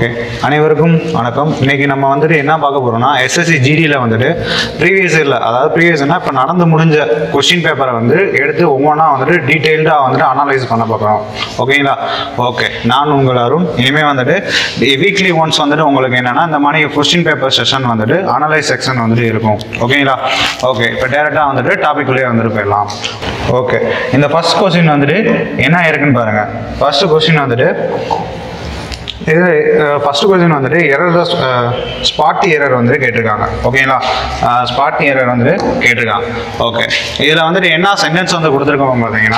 okay அனைவருக்கும் வணக்கம் இன்னைக்கு நம்ம வந்துட்டு என்ன பார்க்க போறோம்னா எஸ்எஸ்சி ஜிடியில் வந்துட்டு ப்ரீவியஸ் இயரில் அதாவது ப்ரீவியஸ்னா இப்போ நடந்து முடிஞ்ச கொஸ்டின் பேப்பரை வந்து எடுத்து ஒவ்வொன்றா வந்துட்டு டீட்டெயில்டாக வந்துட்டு அனலைஸ் பண்ண பார்க்குறோம் ஓகேங்களா ஓகே நான் உங்கள் அருண் இனிமேல் வந்துட்டு வீக்லி ஒன்ஸ் வந்துட்டு உங்களுக்கு என்னன்னா இந்த மாதிரி கொஸ்டின் பேப்பர் செஷன் வந்துட்டு அனலைஸ் செக்ஷன் வந்துட்டு இருக்கும் ஓகேங்களா ஓகே இப்போ டேரெக்டாக வந்துட்டு டாபிக்குள்ளேயே வந்துட்டு போயிடலாம் ஓகே இந்த ஃபர்ஸ்ட் கொஸ்டின் வந்துட்டு என்ன இருக்குன்னு பாருங்க ஃபர்ஸ்ட் கொஸ்டின் வந்துட்டு இது ஃபர்ஸ்ட் கொஸ்டின் வந்துட்டு எரர் ஸ்பாட் எரர் வந்து கேட்டிருக்காங்க ஓகேங்களா ஸ்பாட் எரர் வந்து கேட்டிருக்காங்க ஓகே இதில் வந்துட்டு என்ன சென்டென்ஸ் வந்து கொடுத்துருக்கோம் பார்த்தீங்கன்னா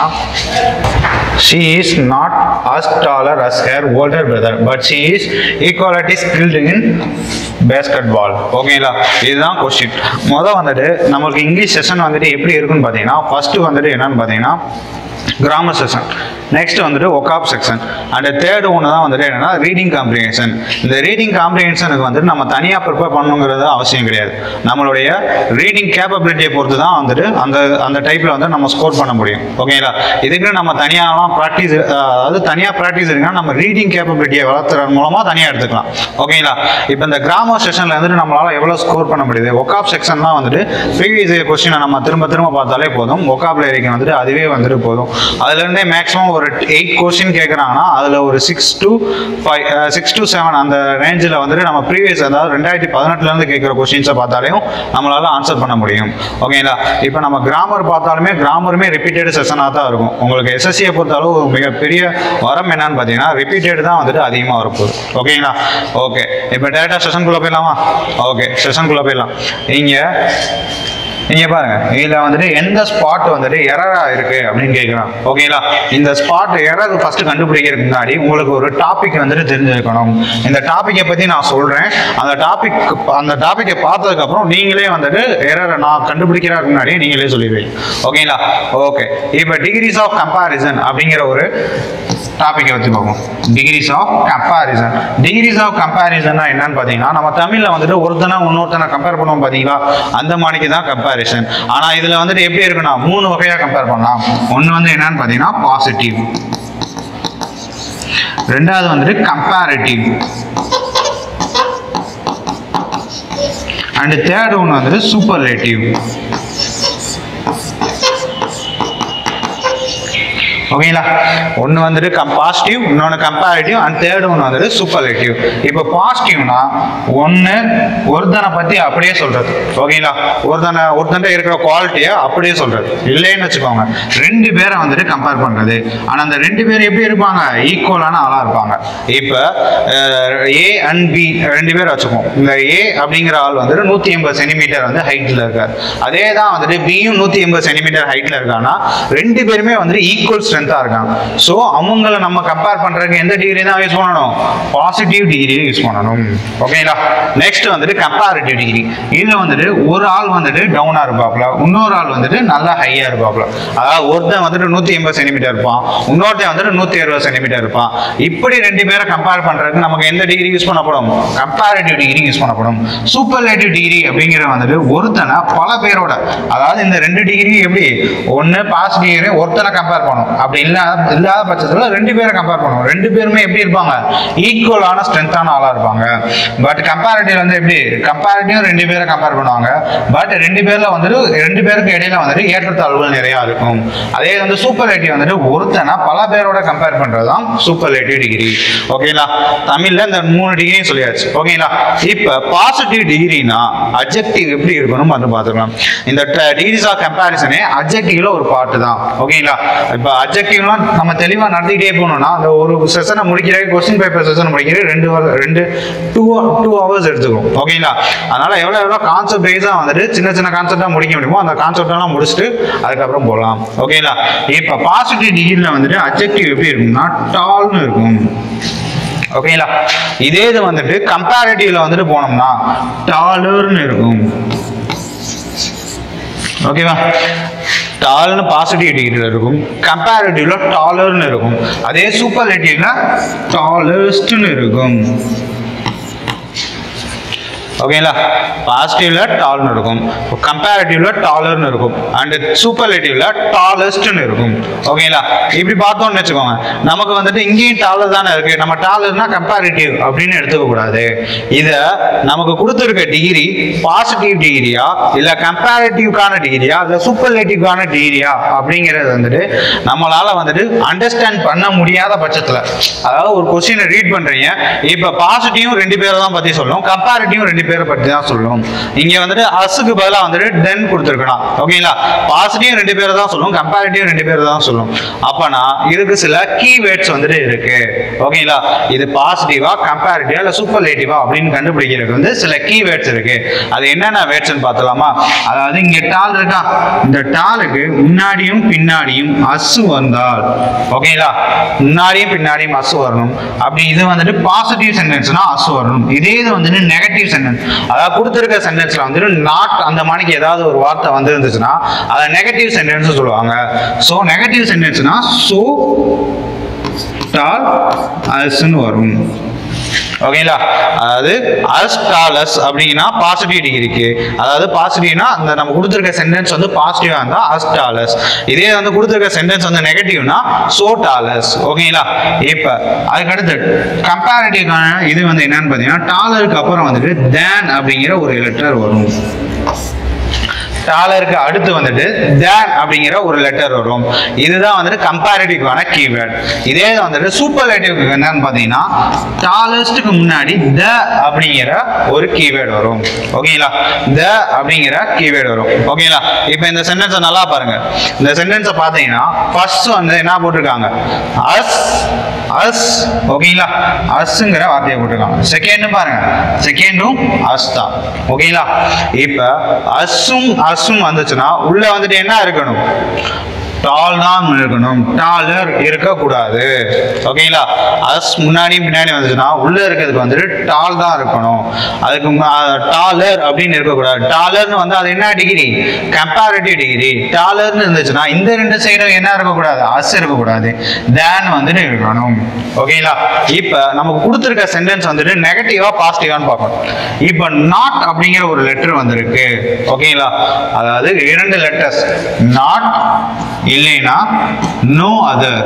she is not as taller as her older brother but she is equality skilled in basketball ஓகேங்களா இதுதான் கொஸ்டின் மொதல் வந்துட்டு நம்மளுக்கு இங்கிலீஷ் செஷன் வந்துட்டு எப்படி இருக்குன்னு பார்த்தீங்கன்னா ஃபர்ஸ்ட் வந்துட்டு என்னன்னு பார்த்தீங்கன்னா கிராமர் செஷன் நெக்ஸ்ட் வந்துட்டு ஒகாப் செக்ஷன் அண்ட் தேர்ட் ஒன்று தான் வந்துட்டு என்னன்னா ரீடிங் காம்ப்ரிஹென்ஷன் இந்த ரீடிங் காம்ப்ரிஹென்ஷனுக்கு வந்துட்டு நம்ம தனியாக ப்ரிப்பேர் பண்ணணுங்கிறது அவசியம் கிடையாது நம்மளுடைய ரீடிங் கேப்பபிலிட்டியை பொறுத்து தான் வந்துட்டு அந்த அந்த டைப்பில் வந்து நம்ம ஸ்கோர் பண்ண முடியும் ஓகேங்களா இதுக்கு நம்ம தனியாகலாம் ப்ராக்டிஸ் அதாவது தனியாக ப்ராக்டிஸ் இருக்குன்னா நம்ம ரீடிங் கேப்பபிலிட்டியை வளர்த்துறது மூலமாக தனியாக எடுத்துக்கலாம் ஓகேங்களா இப்போ இந்த கிராமர் செஷனில் வந்துட்டு நம்மளால் எவ்வளோ ஸ்கோர் பண்ண முடியுது ஒகாப் செக்ஷன் தான் வந்துட்டு ப்ரீவியஸ் கொஸ்டினை நம்ம திரும்ப திரும்ப பார்த்தாலே போதும் ஒகாபுலரிக்கு வந்துட்டு அதுவே வந்துட்டு போதும் அதுலேருந்தே மேக்ஸிமம் ஒரு எயிட் கொஸ்டின் கேட்குறாங்கன்னா அதில் ஒரு six to five six to seven அந்த ரேஞ்சில் வந்துட்டு நம்ம ப்ரீவியஸ் அதாவது ரெண்டாயிரத்தி பதினெட்டுலேருந்து கேட்குற கொஸ்டின்ஸை பார்த்தாலையும் நம்மளால ஆன்சர் பண்ண முடியும் ஓகேங்களா இப்போ நம்ம கிராமர் பார்த்தாலுமே கிராமருமே ரிப்பீட்டட் செஷனாக தான் இருக்கும் உங்களுக்கு எஸ்எஸ்சியை பொறுத்தளவு ஒரு மிகப்பெரிய வரம் என்னன்னு பார்த்தீங்கன்னா ரிப்பீட்டட் தான் வந்துட்டு அதிகமாக வரப்போகுது ஓகேங்களா ஓகே இப்போ டேரக்டாக செஷனுக்குள்ளே போயிடலாமா ஓகே செஷனுக்குள்ளே போயிடலாம் இங்கே நீங்க பாருங்க இதுல வந்துட்டு எந்த ஸ்பாட் வந்துட்டு எரரா இருக்கு அப்படின்னு கேட்கலாம் ஓகேங்களா இந்த ஸ்பாட் எரர் ஃபர்ஸ்ட் கண்டுபிடிக்கிறதுக்கு முன்னாடி உங்களுக்கு ஒரு டாபிக் வந்துட்டு தெரிஞ்சிருக்கணும் இந்த டாபிக்கை பத்தி நான் சொல்றேன் அந்த டாபிக் அந்த டாபிக்கை பார்த்ததுக்கு அப்புறம் நீங்களே வந்துட்டு எரரை நான் கண்டுபிடிக்கிறதுக்கு முன்னாடி நீங்களே சொல்லிடுவீங்க ஓகேங்களா ஓகே இப்போ டிகிரிஸ் ஆஃப் கம்பாரிசன் அப்படிங்கிற ஒரு டாபிக்கை வச்சு பார்ப்போம் degrees of comparison degrees of comparison என்னன்னு பார்த்தீங்கன்னா நம்ம தமிழில் வந்துட்டு ஒருத்தனை இன்னொருத்தனை கம்பேர் பண்ணுவோம் பார்த்தீங்களா அந்த மாதிரிக்கு தான் கம்பாரிசன் ஆனால் இதில் வந்துட்டு எப்படி இருக்குன்னா மூணு வகையாக கம்பேர் பண்ணலாம் ஒன்று வந்து என்னன்னு பார்த்தீங்கன்னா பாசிட்டிவ் ரெண்டாவது வந்துட்டு கம்பேரிட்டிவ் அண்ட் தேர்ட் ஒன்று வந்துட்டு சூப்பர்லேட்டிவ் ஓகேங்களா ஒன்று வந்துட்டு கம் பாசிட்டிவ் இன்னொன்று கம்பேரிட்டிவ் அண்ட் தேர்ட் ஒன்று வந்துட்டு சூப்பர்லேட்டிவ் இப்போ பாசிட்டிவ்னா ஒன்று ஒருத்தனை பற்றி அப்படியே சொல்றது ஓகேங்களா ஒருத்தனை ஒருத்தன்ட்ட இருக்கிற குவாலிட்டியை அப்படியே சொல்றது இல்லைன்னு வச்சுக்கோங்க ரெண்டு பேரை வந்துட்டு கம்பேர் பண்ணுறது ஆனால் அந்த ரெண்டு பேர் எப்படி இருப்பாங்க ஈக்குவலான ஆளாக இருப்பாங்க இப்போ ஏ அண்ட் பி ரெண்டு பேர் வச்சுப்போம் இந்த ஏ அப்படிங்கிற ஆள் வந்துட்டு நூற்றி எண்பது சென்டிமீட்டர் வந்து ஹைட்டில் இருக்கார் அதே தான் வந்துட்டு பியும் நூற்றி எண்பது சென்டிமீட்டர் ஹைட்டில் இருக்காங்கன்னா ரெண்டு பேருமே வந்துட்டு ஈக்குவல் ஸ்ட்ரென்த்தாக இருக்காங்க ஸோ அவங்கள நம்ம கம்பேர் பண்ணுறதுக்கு எந்த டிகிரி தான் யூஸ் பண்ணணும் பாசிட்டிவ் டிகிரி யூஸ் பண்ணணும் ஓகேங்களா நெக்ஸ்ட் வந்துட்டு கம்பேரிட்டிவ் டிகிரி இதில் வந்துட்டு ஒரு ஆள் வந்துட்டு டவுனாக இருப்பாப்ல இன்னொரு ஆள் வந்துட்டு நல்லா ஹையாக இருப்பாப்ல அதாவது ஒருத்தன் வந்துட்டு நூற்றி எண்பது சென்டிமீட்டர் இருப்பான் இன்னொருத்தன் வந்துட்டு நூற்றி அறுபது சென்டிமீட்டர் இருப்பான் இப்படி ரெண்டு பேரை கம்பேர் பண்ணுறதுக்கு நமக்கு எந்த டிகிரி யூஸ் பண்ணப்படும் கம்பேரிட்டிவ் டிகிரி யூஸ் பண்ணப்படும் சூப்பர்லேட்டிவ் டிகிரி அப்படிங்கிற வந்துட்டு ஒருத்தனை பல பேரோட அதாவது இந்த ரெண்டு டிகிரி எப்படி ஒன்று பாஸ் டிகிரி ஒருத்தனை கம்பேர் பண்ணும் அப்படி இல்லாத இல்லாத பட்சத்தில் ரெண்டு பேரை கம்பேர் பண்ணுவோம் ரெண்டு பேருமே எப்படி இருப்பாங்க ஈக்குவலான ஸ்ட்ரென்த்தான ஆளாக இருப்பாங்க பட் கம்பேரிட்டிவ் வந்து எப்படி கம்பேரிட்டிவ் ரெண்டு பேரை கம்பேர் பண்ணுவாங்க பட் ரெண்டு பேரில் வந்துட்டு ரெண்டு பேருக்கு இடையில வந்துட்டு ஏற்றத்தாழ்வுகள் நிறையா இருக்கும் அதே வந்து சூப்பர்லேட்டிவ் வந்துட்டு ஒருத்தனை பல பேரோட கம்பேர் பண்ணுறது தான் சூப்பர்லேட்டிவ் டிகிரி ஓகேங்களா தமிழில் இந்த மூணு டிகிரியும் சொல்லியாச்சு ஓகேங்களா இப்போ பாசிட்டிவ் டிகிரினா அப்ஜெக்டிவ் எப்படி இருக்கணும் வந்து பார்த்துக்கலாம் இந்த டிகிரிஸ் ஆஃப் கம்பேரிசனே அப்ஜெக்டிவ்ல ஒரு பாட்டு தான் ஓகேங்களா இப்போ அப்ஜெக்டிவ்லாம் நம்ம தெளிவாக நடத்திக்கிட்டே போகணும்னா அந்த ஒரு செஷனை முடிக்கிற கொஸ்டின் பேப்பர் செஷன் முடிக்கிற ரெண்டு வார- ரெண்டு டூ டூ ஹவர்ஸ் எடுத்துக்கும் ஓகேங்களா அதனால எவ்வளோ எவ்வளோ கான்செப்ட் வைஸாக வந்துட்டு சின்ன சின்ன கான்செப்டாக முடிக்க முடியுமோ அந்த கான்செப்டெல்லாம் முடிச்சுட்டு அதுக்கப்புறம் போகலாம் ஓகேங்களா இப்போ பாசிட்டிவ் டிகிரியில் வந்துட்டு அப்ஜெக்டிவ் எப்படி இருக்கும்னா டால்னு இருக்கும் ஓகேங்களா இதே இது வந்துட்டு கம்பேரிட்டிவ்ல வந்துட்டு போனோம்னா டாலர்னு இருக்கும் ஓகேவா டால்னு பாசிட்டிவ் டிகிரியில் இருக்கும் கம்பேரிட்டிவ்ல டாலர்னு இருக்கும் அதே சூப்பர்லேட்டிவ்ல டாலஸ்ட்னு இருக்கும் ஓகேங்களா பாசிட்டிவ்ல டால்னு இருக்கும் கம்பேரிட்டிவ்ல டாலர்னு இருக்கும் அண்ட் சூப்பர்லேட்டிவ்ல டாலஸ்ட்னு இருக்கும் ஓகேங்களா இப்படி பார்த்தோம்னு வச்சுக்கோங்க நமக்கு வந்துட்டு இங்கேயும் டாலர் தானே இருக்கு நம்ம டாலர்னா கம்பேரிட்டிவ் அப்படின்னு எடுத்துக்க கூடாது இத நமக்கு கொடுத்துருக்க டிகிரி பாசிட்டிவ் டிகிரியா இல்ல கம்பேரிட்டிவ்கான டிகிரியா இல்ல சூப்பர்லேட்டிவ்கான டிகிரியா அப்படிங்கிறது வந்துட்டு நம்மளால வந்துட்டு அண்டர்ஸ்டாண்ட் பண்ண முடியாத பட்சத்துல அதாவது ஒரு கொஸ்டினை ரீட் பண்றீங்க இப்ப பாசிட்டிவ் ரெண்டு பேரை தான் பத்தி சொல்லும் கம்பேரிட்டிவ் ரெண்டு பேரை பத்தி தான் சொல்லும் இங்க வந்துட்டு அஸுக்கு பதிலா வந்துட்டு டென் கொடுத்துருக்கணும் ஓகேங்களா பாசிட்டிவ் ரெண்டு பேரை தான் சொல்லும் கம்பேரிட்டிவ் ரெண்டு பேரை தான் சொல்லும் அப்பனா இதுக்கு சில கீவேர்ட்ஸ் வந்துட்டு இருக்கு ஓகேங்களா இது பாசிட்டிவா கம்பேரிட்டிவா இல்ல சூப்பர்லேட்டிவா அப்படின்னு கண்டுபிடிக்கிறதுக்கு வந்து சில கீவேர்ட்ஸ் இருக்கு அது என்னென்ன வேர்ட்ஸ்னு பார்த்தலாமா அதாவது இங்க டால் இருக்கா இந்த டாலுக்கு முன்னாடியும் பின்னாடியும் அசு வந்தால் ஓகேங்களா முன்னாடியும் பின்னாடியும் அசு வரணும் அப்படி இது வந்துட்டு பாசிட்டிவ் சென்டென்ஸ்னா அசு வரணும் இதே இது வந்துட்டு நெகட்டிவ் சென்டென்ஸ் அதாவது கொடுத்துருக்க சென்டென்ஸ்ல வந்துட்டு நாட் அந்த மாதிரிக்கு ஏதாவது ஒரு வார்த்தை வந்து இருந்துச்சுன்னா அதை நெகட்டிவ் சென்டென்ஸ் சொல்லுவாங்க ஸோ நெகட்டிவ் சென்டென்ஸ்னா சோ டால் அஸ்ன்னு வரும் ஓகேங்களா அதாவது அஸ் டாலஸ் அப்படிங்கன்னா பாசிட்டிவ் டிகிரிக்கு அதாவது பாசிட்டிவ்னா அந்த நம்ம கொடுத்துருக்க சென்டென்ஸ் வந்து பாசிட்டிவா இருந்தா அஸ் டாலஸ் இதே வந்து கொடுத்துருக்க சென்டென்ஸ் வந்து நெகட்டிவ்னா சோ டாலஸ் ஓகேங்களா இப்ப அதுக்கு அடுத்து கம்பேரிட்டிவ்கான இது வந்து என்னன்னு பார்த்தீங்கன்னா டாலருக்கு அப்புறம் வந்துட்டு தேன் அப்படிங்கிற ஒரு லெட்டர் வரும் டாலருக்கு அடுத்து வந்துட்டு தேன் அப்படிங்கிற ஒரு லெட்டர் வரும் இதுதான் வந்துட்டு கம்பேரிட்டிவ்கான கீவேர்ட் இதே வந்துட்டு சூப்பர்லேட்டிவ்க்கு என்னன்னு பார்த்தீங்கன்னா டாலஸ்ட்டுக்கு முன்னாடி த அப்படிங்கிற ஒரு கீவேர்டு வரும் ஓகேங்களா த அப்படிங்கிற கீவேர்டு வரும் ஓகேங்களா இப்போ இந்த சென்டென்ஸை நல்லா பாருங்க இந்த சென்டென்ஸை பார்த்தீங்கன்னா ஃபர்ஸ்ட் வந்து என்ன போட்டிருக்காங்க அஸ் அஸ் ஓகேங்களா அஸ்ங்கிற வார்த்தையை போட்டிருக்காங்க செகண்டும் பாருங்க செகண்டும் அஸ் தான் ஓகேங்களா இப்போ அஸ்ஸும் அஸ்ஸும் வந்துச்சுன்னா உள்ள வந்துட்டு என்ன இருக்கணும் டால் தான் இருக்கணும் டாலர் இருக்கக்கூடாது ஓகேங்களா அஸ் முன்னாடியும் பின்னாடி வந்துச்சுன்னா உள்ள இருக்கிறதுக்கு வந்துட்டு டால் தான் இருக்கணும் அதுக்கு டாலர் அப்படின்னு இருக்கக்கூடாது டாலர்னு வந்து அது என்ன டிகிரி கம்பேரிட்டிவ் டிகிரி டாலர்னு இருந்துச்சுன்னா இந்த ரெண்டு சைடும் என்ன இருக்கக்கூடாது அஸ் இருக்கக்கூடாது தேன் வந்துட்டு இருக்கணும் ஓகேங்களா இப்போ நமக்கு கொடுத்துருக்க சென்டென்ஸ் வந்துட்டு நெகட்டிவா பாசிட்டிவான்னு பார்க்கணும் இப்போ நாட் அப்படிங்கிற ஒரு லெட்டர் வந்திருக்கு ஓகேங்களா அதாவது இரண்டு லெட்டர்ஸ் நாட் இல்லைனா நோ அதர்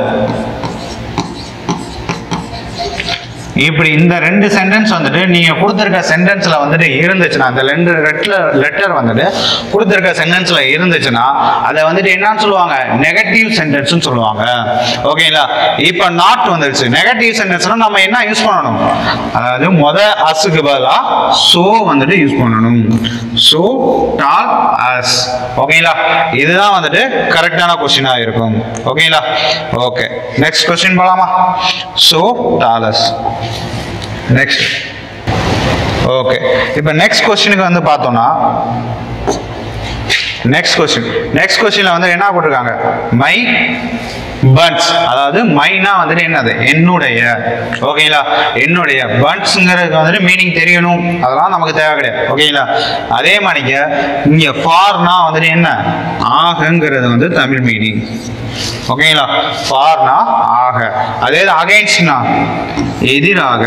இப்படி இந்த ரெண்டு சென்டென்ஸ் வந்துட்டு நீங்க கொடுத்துருக்க சென்டென்ஸ்ல வந்துட்டு இருந்துச்சுன்னா அந்த ரெண்டு லெட்டர் லெட்டர் வந்துட்டு கொடுத்துருக்க சென்டென்ஸ்ல இருந்துச்சுன்னா அதை வந்துட்டு என்னன்னு சொல்லுவாங்க நெகட்டிவ் சென்டென்ஸ்னு சொல்லுவாங்க ஓகேங்களா இப்போ நாட் வந்துருச்சு நெகட்டிவ் சென்டென்ஸ்னா நம்ம என்ன யூஸ் பண்ணணும் அதாவது முத அஸுக்கு பதிலா சோ வந்துட்டு யூஸ் பண்ணணும் சோ டால் அஸ் ஓகேங்களா இதுதான் வந்துட்டு கரெக்டான கொஸ்டினா இருக்கும் ஓகேங்களா ஓகே நெக்ஸ்ட் கொஸ்டின் போலாமா சோ டாலஸ் நெக்ஸ்ட் ஓகே இப்போ நெக்ஸ்ட் கொஸ்டினுக்கு வந்து பார்த்தோம்னா நெக்ஸ்ட் கொஸ்டின் நெக்ஸ்ட் கொஸ்டின்ல வந்து என்ன போட்டிருக்காங்க மை பன்ஸ் அதாவது மைனா வந்துட்டு என்னது என்னுடைய ஓகேங்களா என்னுடைய பன்ஸ்ங்கிறதுக்கு வந்துட்டு மீனிங் தெரியணும் அதெல்லாம் நமக்கு தேவை கிடையாது ஓகேங்களா அதே மாதிரிங்க இங்க ஃபார்னா வந்துட்டு என்ன ஆகங்கிறது வந்து தமிழ் மீனிங் ஓகேங்களா ஃபார்னா ஆக அதே அகைன்ஸ்ட்னா எதிராக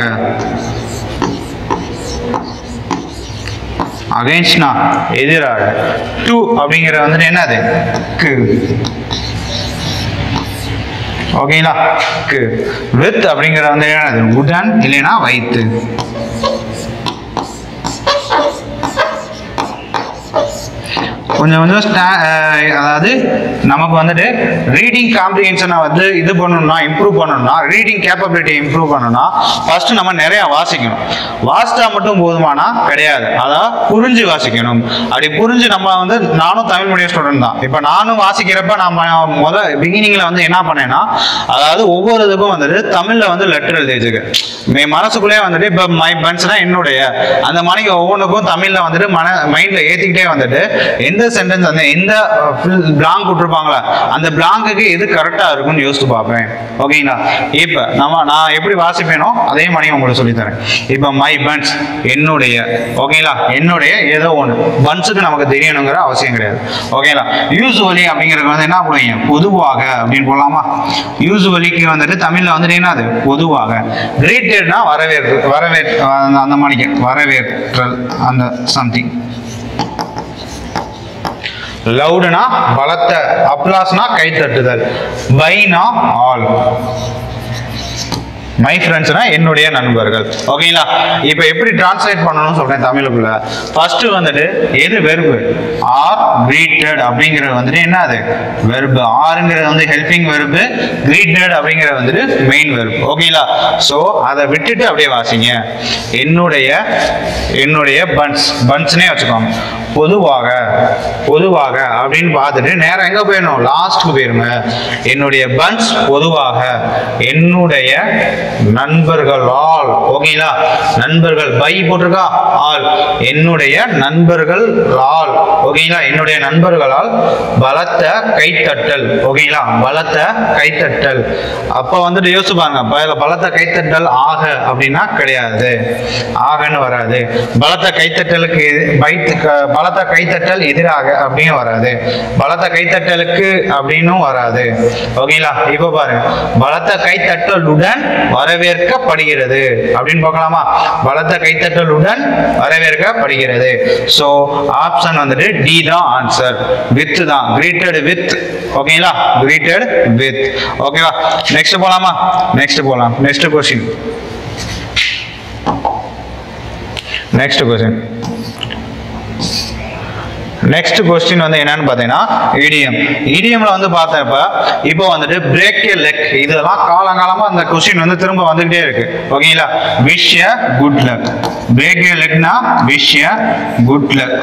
அகைன்ஸ்ட்னா எதிராக டு அப்படிங்கிறது வந்துட்டு என்னது கு ஓகேங்களா கு வித் அப்படிங்கிறது வந்து என்னது உடன் இல்லைன்னா வைத்து கொஞ்சம் கொஞ்சம் ஸ்டா- அஹ் அதாவது நமக்கு வந்துட்டு ரீடிங் காம்ப்ரிஹென்ஷனை வந்து இது பண்ணணும்னா இம்ப்ரூவ் பண்ணணும்னா ரீடிங் கேப்பபிலிட்டி இம்ப்ரூவ் பண்ணணும்னா ஃபர்ஸ்ட் நம்ம நிறைய வாசிக்கணும் வாசிச்சா மட்டும் போதுமானா கிடையாது அதான் புரிஞ்சு வாசிக்கணும் அப்படி புரிஞ்சு நம்ம வந்து நானும் தமிழ் மீடியம் ஸ்டூடெண்ட் தான் இப்போ நானும் வாசிக்கிறப்ப நம்ம முத பிகினிங்ல வந்து என்ன பண்ணேன்னா அதாவது ஒவ்வொரு இதுக்கும் வந்துட்டு தமிழ்ல வந்து லெட்டர் எழுதி வச்சுக்கேன் என் மனசுக்குள்ளே வந்துட்டு இப்போ மை பன்ஸ்னா என்னுடைய அந்த மணிக்கு ஒவ்வொன்றுக்கும் தமிழ்ல வந்துட்டு மன மைண்ட்ல ஏத்திக்கிட்டே வந்துட்டு எந்த சென்டென்ஸ் அந்த எந்த பிளாங்க் விட்டுருப்பாங்களா அந்த பிளாங்குக்கு எது கரெக்டா இருக்கும்னு யோசிச்சு பார்ப்பேன் ஓகேங்களா இப்போ நம்ம நான் எப்படி வாசிப்பேனோ அதே மாதிரி உங்களுக்கு சொல்லித்தரேன் இப்போ மை பன்ஸ் என்னுடைய ஓகேங்களா என்னுடைய ஏதோ ஒன்று பன்ஸுக்கு நமக்கு தெரியணுங்கிற அவசியம் கிடையாது ஓகேங்களா யூஸ்வலி அப்படிங்கிறது வந்து என்ன பண்ணுவீங்க பொதுவாக அப்படின்னு போடலாமா யூஸ்வலிக்கு வந்துட்டு தமிழ்ல வந்துட்டு என்னது பொதுவாக கிரேட்டட்னா வரவேற்பு வரவேற் அந்த- அந்த மாதிரி வரவேற்றல் அந்த சம்திங் லவுடுனா பலத்த அப்ளாஸ்னா கை தட்டுதல் பைனா ஆல் மை ஃப்ரெண்ட்ஸ்னா என்னுடைய நண்பர்கள் ஓகேங்களா இப்போ எப்படி டிரான்ஸ்லேட் பண்ணணும்னு சொல்றேன் தமிழுக்குள்ள ஃபர்ஸ்ட் வந்துட்டு எது வெர்பு ஆர் greeted அப்படிங்கிறது வந்துட்டு என்ன அது வெர்பு ஆருங்கிறது வந்து ஹெல்பிங் வெர்பு greeted அப்படிங்கிறது வந்துட்டு மெயின் வெர்பு ஓகேங்களா ஸோ அதை விட்டுட்டு அப்படியே வாசிங்க என்னுடைய என்னுடைய பன்ஸ் பன்ஸ்னே வச்சுக்கோங்க பொதுவாக பொதுவாக அப்படின்னு பார்த்துட்டு நேரம் எங்க போயிடணும் லாஸ்ட்க்கு போயிருங்க என்னுடைய பன்ஸ் பொதுவாக என்னுடைய நண்பர்கள் ஆல் ஓகேங்களா நண்பர்கள் பை போட்டிருக்கா ஆல் என்னுடைய நண்பர்கள் ஆல் ஓகேங்களா என்னுடைய நண்பர்களால் பலத்த கைத்தட்டல் ஓகேங்களா பலத்த கைத்தட்டல் அப்போ வந்துட்டு யோசிச்சு பாருங்க பல- பலத்த கைத்தட்டல் ஆக அப்படின்னா கிடையாது ஆகன்னு வராது பலத்த கைத்தட்டலுக்கு எதி- பைத்து க- பலத்த கைத்தட்டல் எதிராக அப்படின்னு வராது பலத்த கைத்தட்டலுக்கு அப்படின்னும் வராது ஓகேங்களா இப்போ பாருங்க பலத்த கைத்தட்டலுடன் வரவேற்கப்படுகிறது அப்படின்னு பார்க்கலாமா பலத்த கைத்தட்டலுடன் வரவேற்கப்படுகிறது ஸோ ஆப்ஷன் வந்துட்டு டி தான் ஆன்சர் வித் தான் கிரீட்டட் வித் ஓகேங்களா கிரீட்டட் வித் ஓகேவா நெக்ஸ்ட் போலாமா நெக்ஸ்ட் போலாம் next question next question next question வந்து என்னன்னு பார்த்தீங்கன்னா இடியம் இடியம்ல வந்து பார்த்தப்ப இப்போ வந்துட்டு பிரேக் ஏ லெக் இதெல்லாம் காலங்காலமா அந்த கொஸ்டின் வந்து திரும்ப வந்துகிட்டே இருக்கு ஓகேங்களா wish good luck break a லெக்னா விஷ் குட் லக்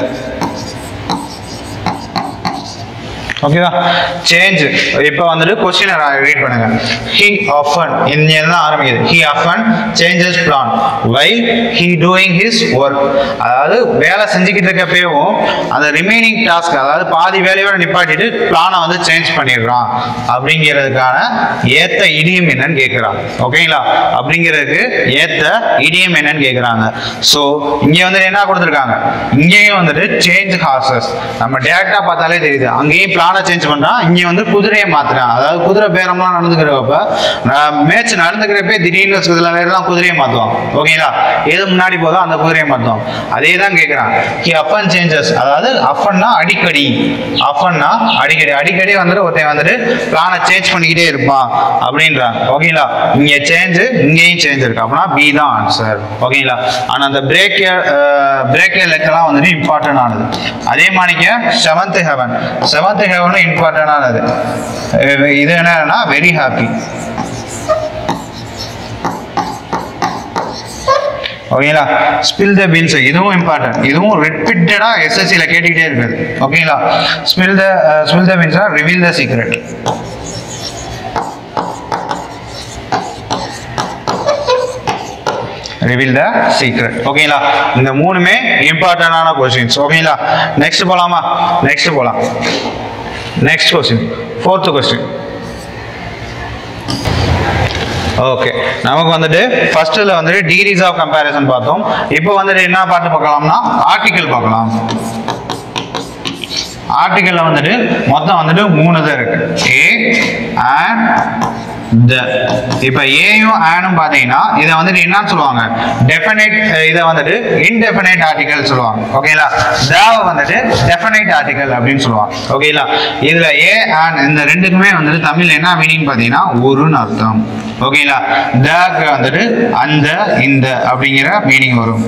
ஓகேவா சேஞ்ச் இப்போ வந்துட்டு கொஸ்டினை ரீட் பண்ணுங்க ஹி ஆஃபன் இந்த தான் ஆரம்பிக்குது he often changes plan while he doing his work அதாவது வேலை செஞ்சுக்கிட்டு இருக்கப்பவும் அந்த ரிமைனிங் டாஸ்க் அதாவது பாதி வேலையோட நிப்பாட்டிட்டு பிளானை வந்து சேஞ்ச் பண்ணிடுறான் அப்படிங்கிறதுக்கான ஏத்த இடியம் என்னன்னு கேட்குறான் ஓகேங்களா அப்படிங்கிறதுக்கு ஏத்த இடியம் என்னன்னு கேட்குறாங்க ஸோ இங்கே வந்து என்ன கொடுத்துருக்காங்க இங்கேயும் வந்துட்டு சேஞ்ச் ஹார்சஸ் நம்ம டேரக்டா பார்த்தாலே தெரியுது அங்கேயும் பிளானை சேஞ்ச் பண்றான் இங்கே வந்து குதிரையை மாத்துறான் அதாவது குதிரை பேரம்லாம் நடந்துக்கிறப்ப மேட்ச் நடந்துக்கிறப்பே திடீர்னு சில பேர்லாம் குதிரையை மாற்றுவான் ஓகேங்களா எது முன்னாடி போதோ அந்த குதிரையை மாற்றுவான் அதே தான் கேட்குறான் ஹி அப்பன் சேஞ்சஸ் அதாவது அப்பன்னா அடிக்கடி அப்பன்னா அடிக்கடி அடிக்கடி வந்துட்டு ஒருத்தன் வந்துட்டு பிளானை சேஞ்ச் பண்ணிக்கிட்டே இருப்பான் அப்படின்றான் ஓகேங்களா இங்கே சேஞ்சு இங்கேயும் சேஞ்ச் இருக்கு அப்படின்னா பி தான் ஆன்சர் ஓகேங்களா ஆனால் அந்த பிரேக் பிரேக் லெக்கெல்லாம் வந்துட்டு இம்பார்ட்டன்ட் ஆனது அதே மாதிரிக்க செவன்த் ஹெவன் செவன்த் ஹெவனும் இம்பார்ட்டன்ட் ஆனது அஹ் இது என்னன்னா வெரி ஹாப்பி ஓகேங்களா ஸ்பில் த பீன்ஸ் இதுவும் இம்பார்ட்டன்ட் இதுவும் ரிப்பீட்டடாக எஸ்எஸ்சியில் கேட்டுக்கிட்டே இருக்குது ஓகேங்களா ஸ்பில் த ஸ்பில் த பீன்ஸ்னா reveal the secret reveal the secret ஓகேங்களா இந்த மூணுமே இம்பார்ட்டண்டான கொஸ்டின்ஸ் ஓகேங்களா நெக்ஸ்ட் போலாமா நெக்ஸ்ட் போலாம் next question fourth question okay நமக்கு வந்துட்டு ஃபர்ஸ்ட்ல வந்துட்டு டிகிரிஸ் ஆஃப் கம்பேரிசன் பார்த்தோம் இப்போ வந்துட்டு என்ன பார்த்து பார்க்கலாம்னா ஆர்டிக்கல் பார்க்கலாம் ஆர்டிக்கல்ல வந்துட்டு மொத்தம் வந்துட்டு மூணு தான் இருக்கு ஏ அண்ட் த இப்போ ஏயும் ஆனும் பார்த்தீங்கன்னா இதை வந்துட்டு என்னன்னு சொல்லுவாங்க டெஃபினைட் இதை வந்துட்டு இன்டெஃபினைட் ஆர்டிகல் சொல்லுவாங்க ஓகேங்களா தேவை வந்துட்டு டெஃபினைட் ஆர்டிகல் அப்படின்னு சொல்லுவாங்க ஓகேங்களா இதுல ஏ ஆன் இந்த ரெண்டுக்குமே வந்துட்டு தமிழ்ல என்ன மீனிங் பார்த்தீங்கன்னா ஒருன்னு அர்த்தம் ஓகேங்களா தேக்கு வந்துட்டு அந்த இந்த அப்படிங்கிற மீனிங் வரும்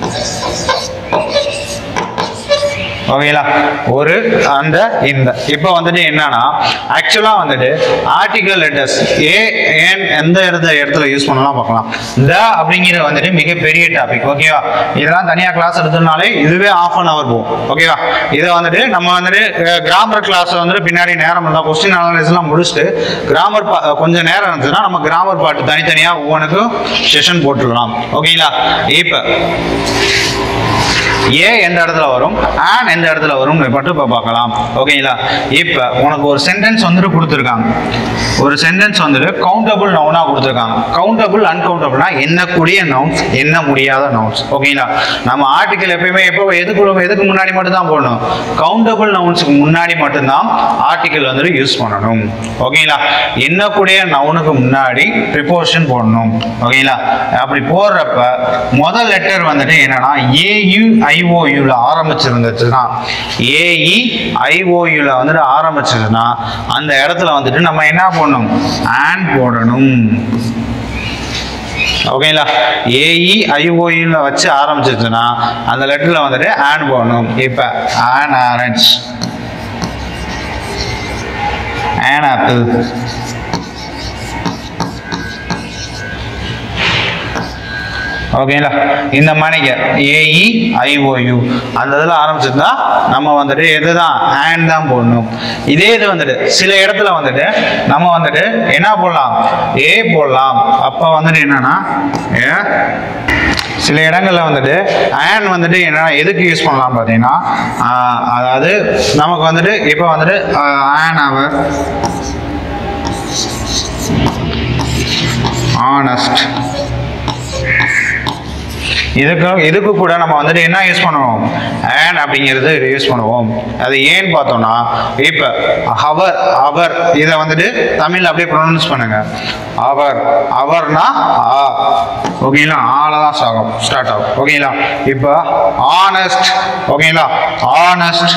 ஓகேங்களா ஒரு அந்த இந்த இப்போ வந்துட்டு என்னன்னா ஆக்சுவலா வந்துட்டு ஆர்டிகல் லெட்டர்ஸ் ஏ ஏன் எந்த இடத்துல இடத்துல யூஸ் பண்ணலாம் பார்க்கலாம் த அப்படிங்கிற வந்துட்டு மிகப்பெரிய டாபிக் ஓகேவா இதெல்லாம் தனியாக கிளாஸ் எடுத்ததுனாலே இதுவே ஆஃப் அன் ஹவர் போகும் ஓகேவா இதை வந்துட்டு நம்ம வந்துட்டு கிராமர் கிளாஸ் வந்துட்டு பின்னாடி நேரம் இருந்தால் கொஸ்டின் அனாலிசிஸ்லாம் முடிச்சுட்டு கிராமர் கொஞ்சம் நேரம் இருந்துச்சுன்னா நம்ம கிராமர் பாட்டு தனித்தனியாக ஒவ்வொன்றுக்கும் செஷன் போட்டுடலாம் ஓகேங்களா இப்போ ஏ எந்த இடத்துல வரும் ஆன் எந்த இடத்துல வரும் மட்டும் இப்போ பார்க்கலாம் ஓகேங்களா இப்போ உனக்கு ஒரு சென்டென்ஸ் வந்துட்டு கொடுத்துருக்காங்க ஒரு சென்டென்ஸ் வந்துட்டு கவுண்டபிள் நவுனா கொடுத்துருக்காங்க கவுண்டபிள் அன்கவுண்டபிள்னா எண்ணக்கூடிய நவுன்ஸ் எண்ண முடியாத நவுன்ஸ் ஓகேங்களா நம்ம ஆர்டிக்கல் எப்பயுமே எப்போ எதுக்குள்ள எதுக்கு முன்னாடி மட்டும் தான் போடணும் கவுண்டபிள் நவுன்ஸுக்கு முன்னாடி மட்டும்தான் ஆர்டிக்கல் வந்துட்டு யூஸ் பண்ணணும் ஓகேங்களா எண்ணக்கூடிய நவுனுக்கு முன்னாடி ப்ரிப்போர்ஷன் போடணும் ஓகேங்களா அப்படி போடுறப்ப முதல் லெட்டர் வந்துட்டு என்னன்னா ஏயு ஐஓயூல ஆரம்பிச்சிருந்துச்சுன்னா ஏஇ ஐஓயூல வந்துட்டு ஆரம்பிச்சதுன்னா அந்த இடத்துல வந்துட்டு நம்ம என்ன பண்ணணும் ஆன் போடணும் ஓகேங்களா ஏஇ ஐஓஇல வச்சு ஆரம்பிச்சிருச்சுன்னா அந்த லெட்டர்ல வந்துட்டு ஆன் போடணும் இப்போ ஆன் ஆரஞ்ச் ஆன் ஆப்பிள் ஓகேங்களா இந்த மாதிரிங்க ஏஇ ஐஓயு அந்த இதில் ஆரம்பிச்சிருந்தா நம்ம வந்துட்டு எதுதான் ஹேண்ட் தான் போடணும் இதே இது வந்துட்டு சில இடத்துல வந்துட்டு நம்ம வந்துட்டு என்ன போடலாம் ஏ போடலாம் அப்போ வந்துட்டு என்னன்னா ஏ சில இடங்கள்ல வந்துட்டு ஆன் வந்துட்டு என்னன்னா எதுக்கு யூஸ் பண்ணலாம் பார்த்தீங்கன்னா ஆஹ், அதாவது நமக்கு வந்துட்டு இப்போ வந்துட்டு ஆன் அவர் ஆனஸ்ட் இதுக்கு இதுக்கு கூட நம்ம வந்துட்டு என்ன யூஸ் பண்ணுவோம் ஆன் அப்படிங்கிறது யூஸ் பண்ணுவோம் அது ஏன்னு பார்த்தோம்னா இப்போ அவர் அவர் இதை வந்துட்டு தமிழ் அப்படியே ப்ரொனவுன்ஸ் பண்ணுங்க அவர் அவர்னா ஆ ஓகேங்களா ஆல தான் சாகும் ஸ்டார்ட் ஆகும் ஓகேங்களா இப்போ ஆனஸ்ட் ஓகேங்களா ஆனஸ்ட்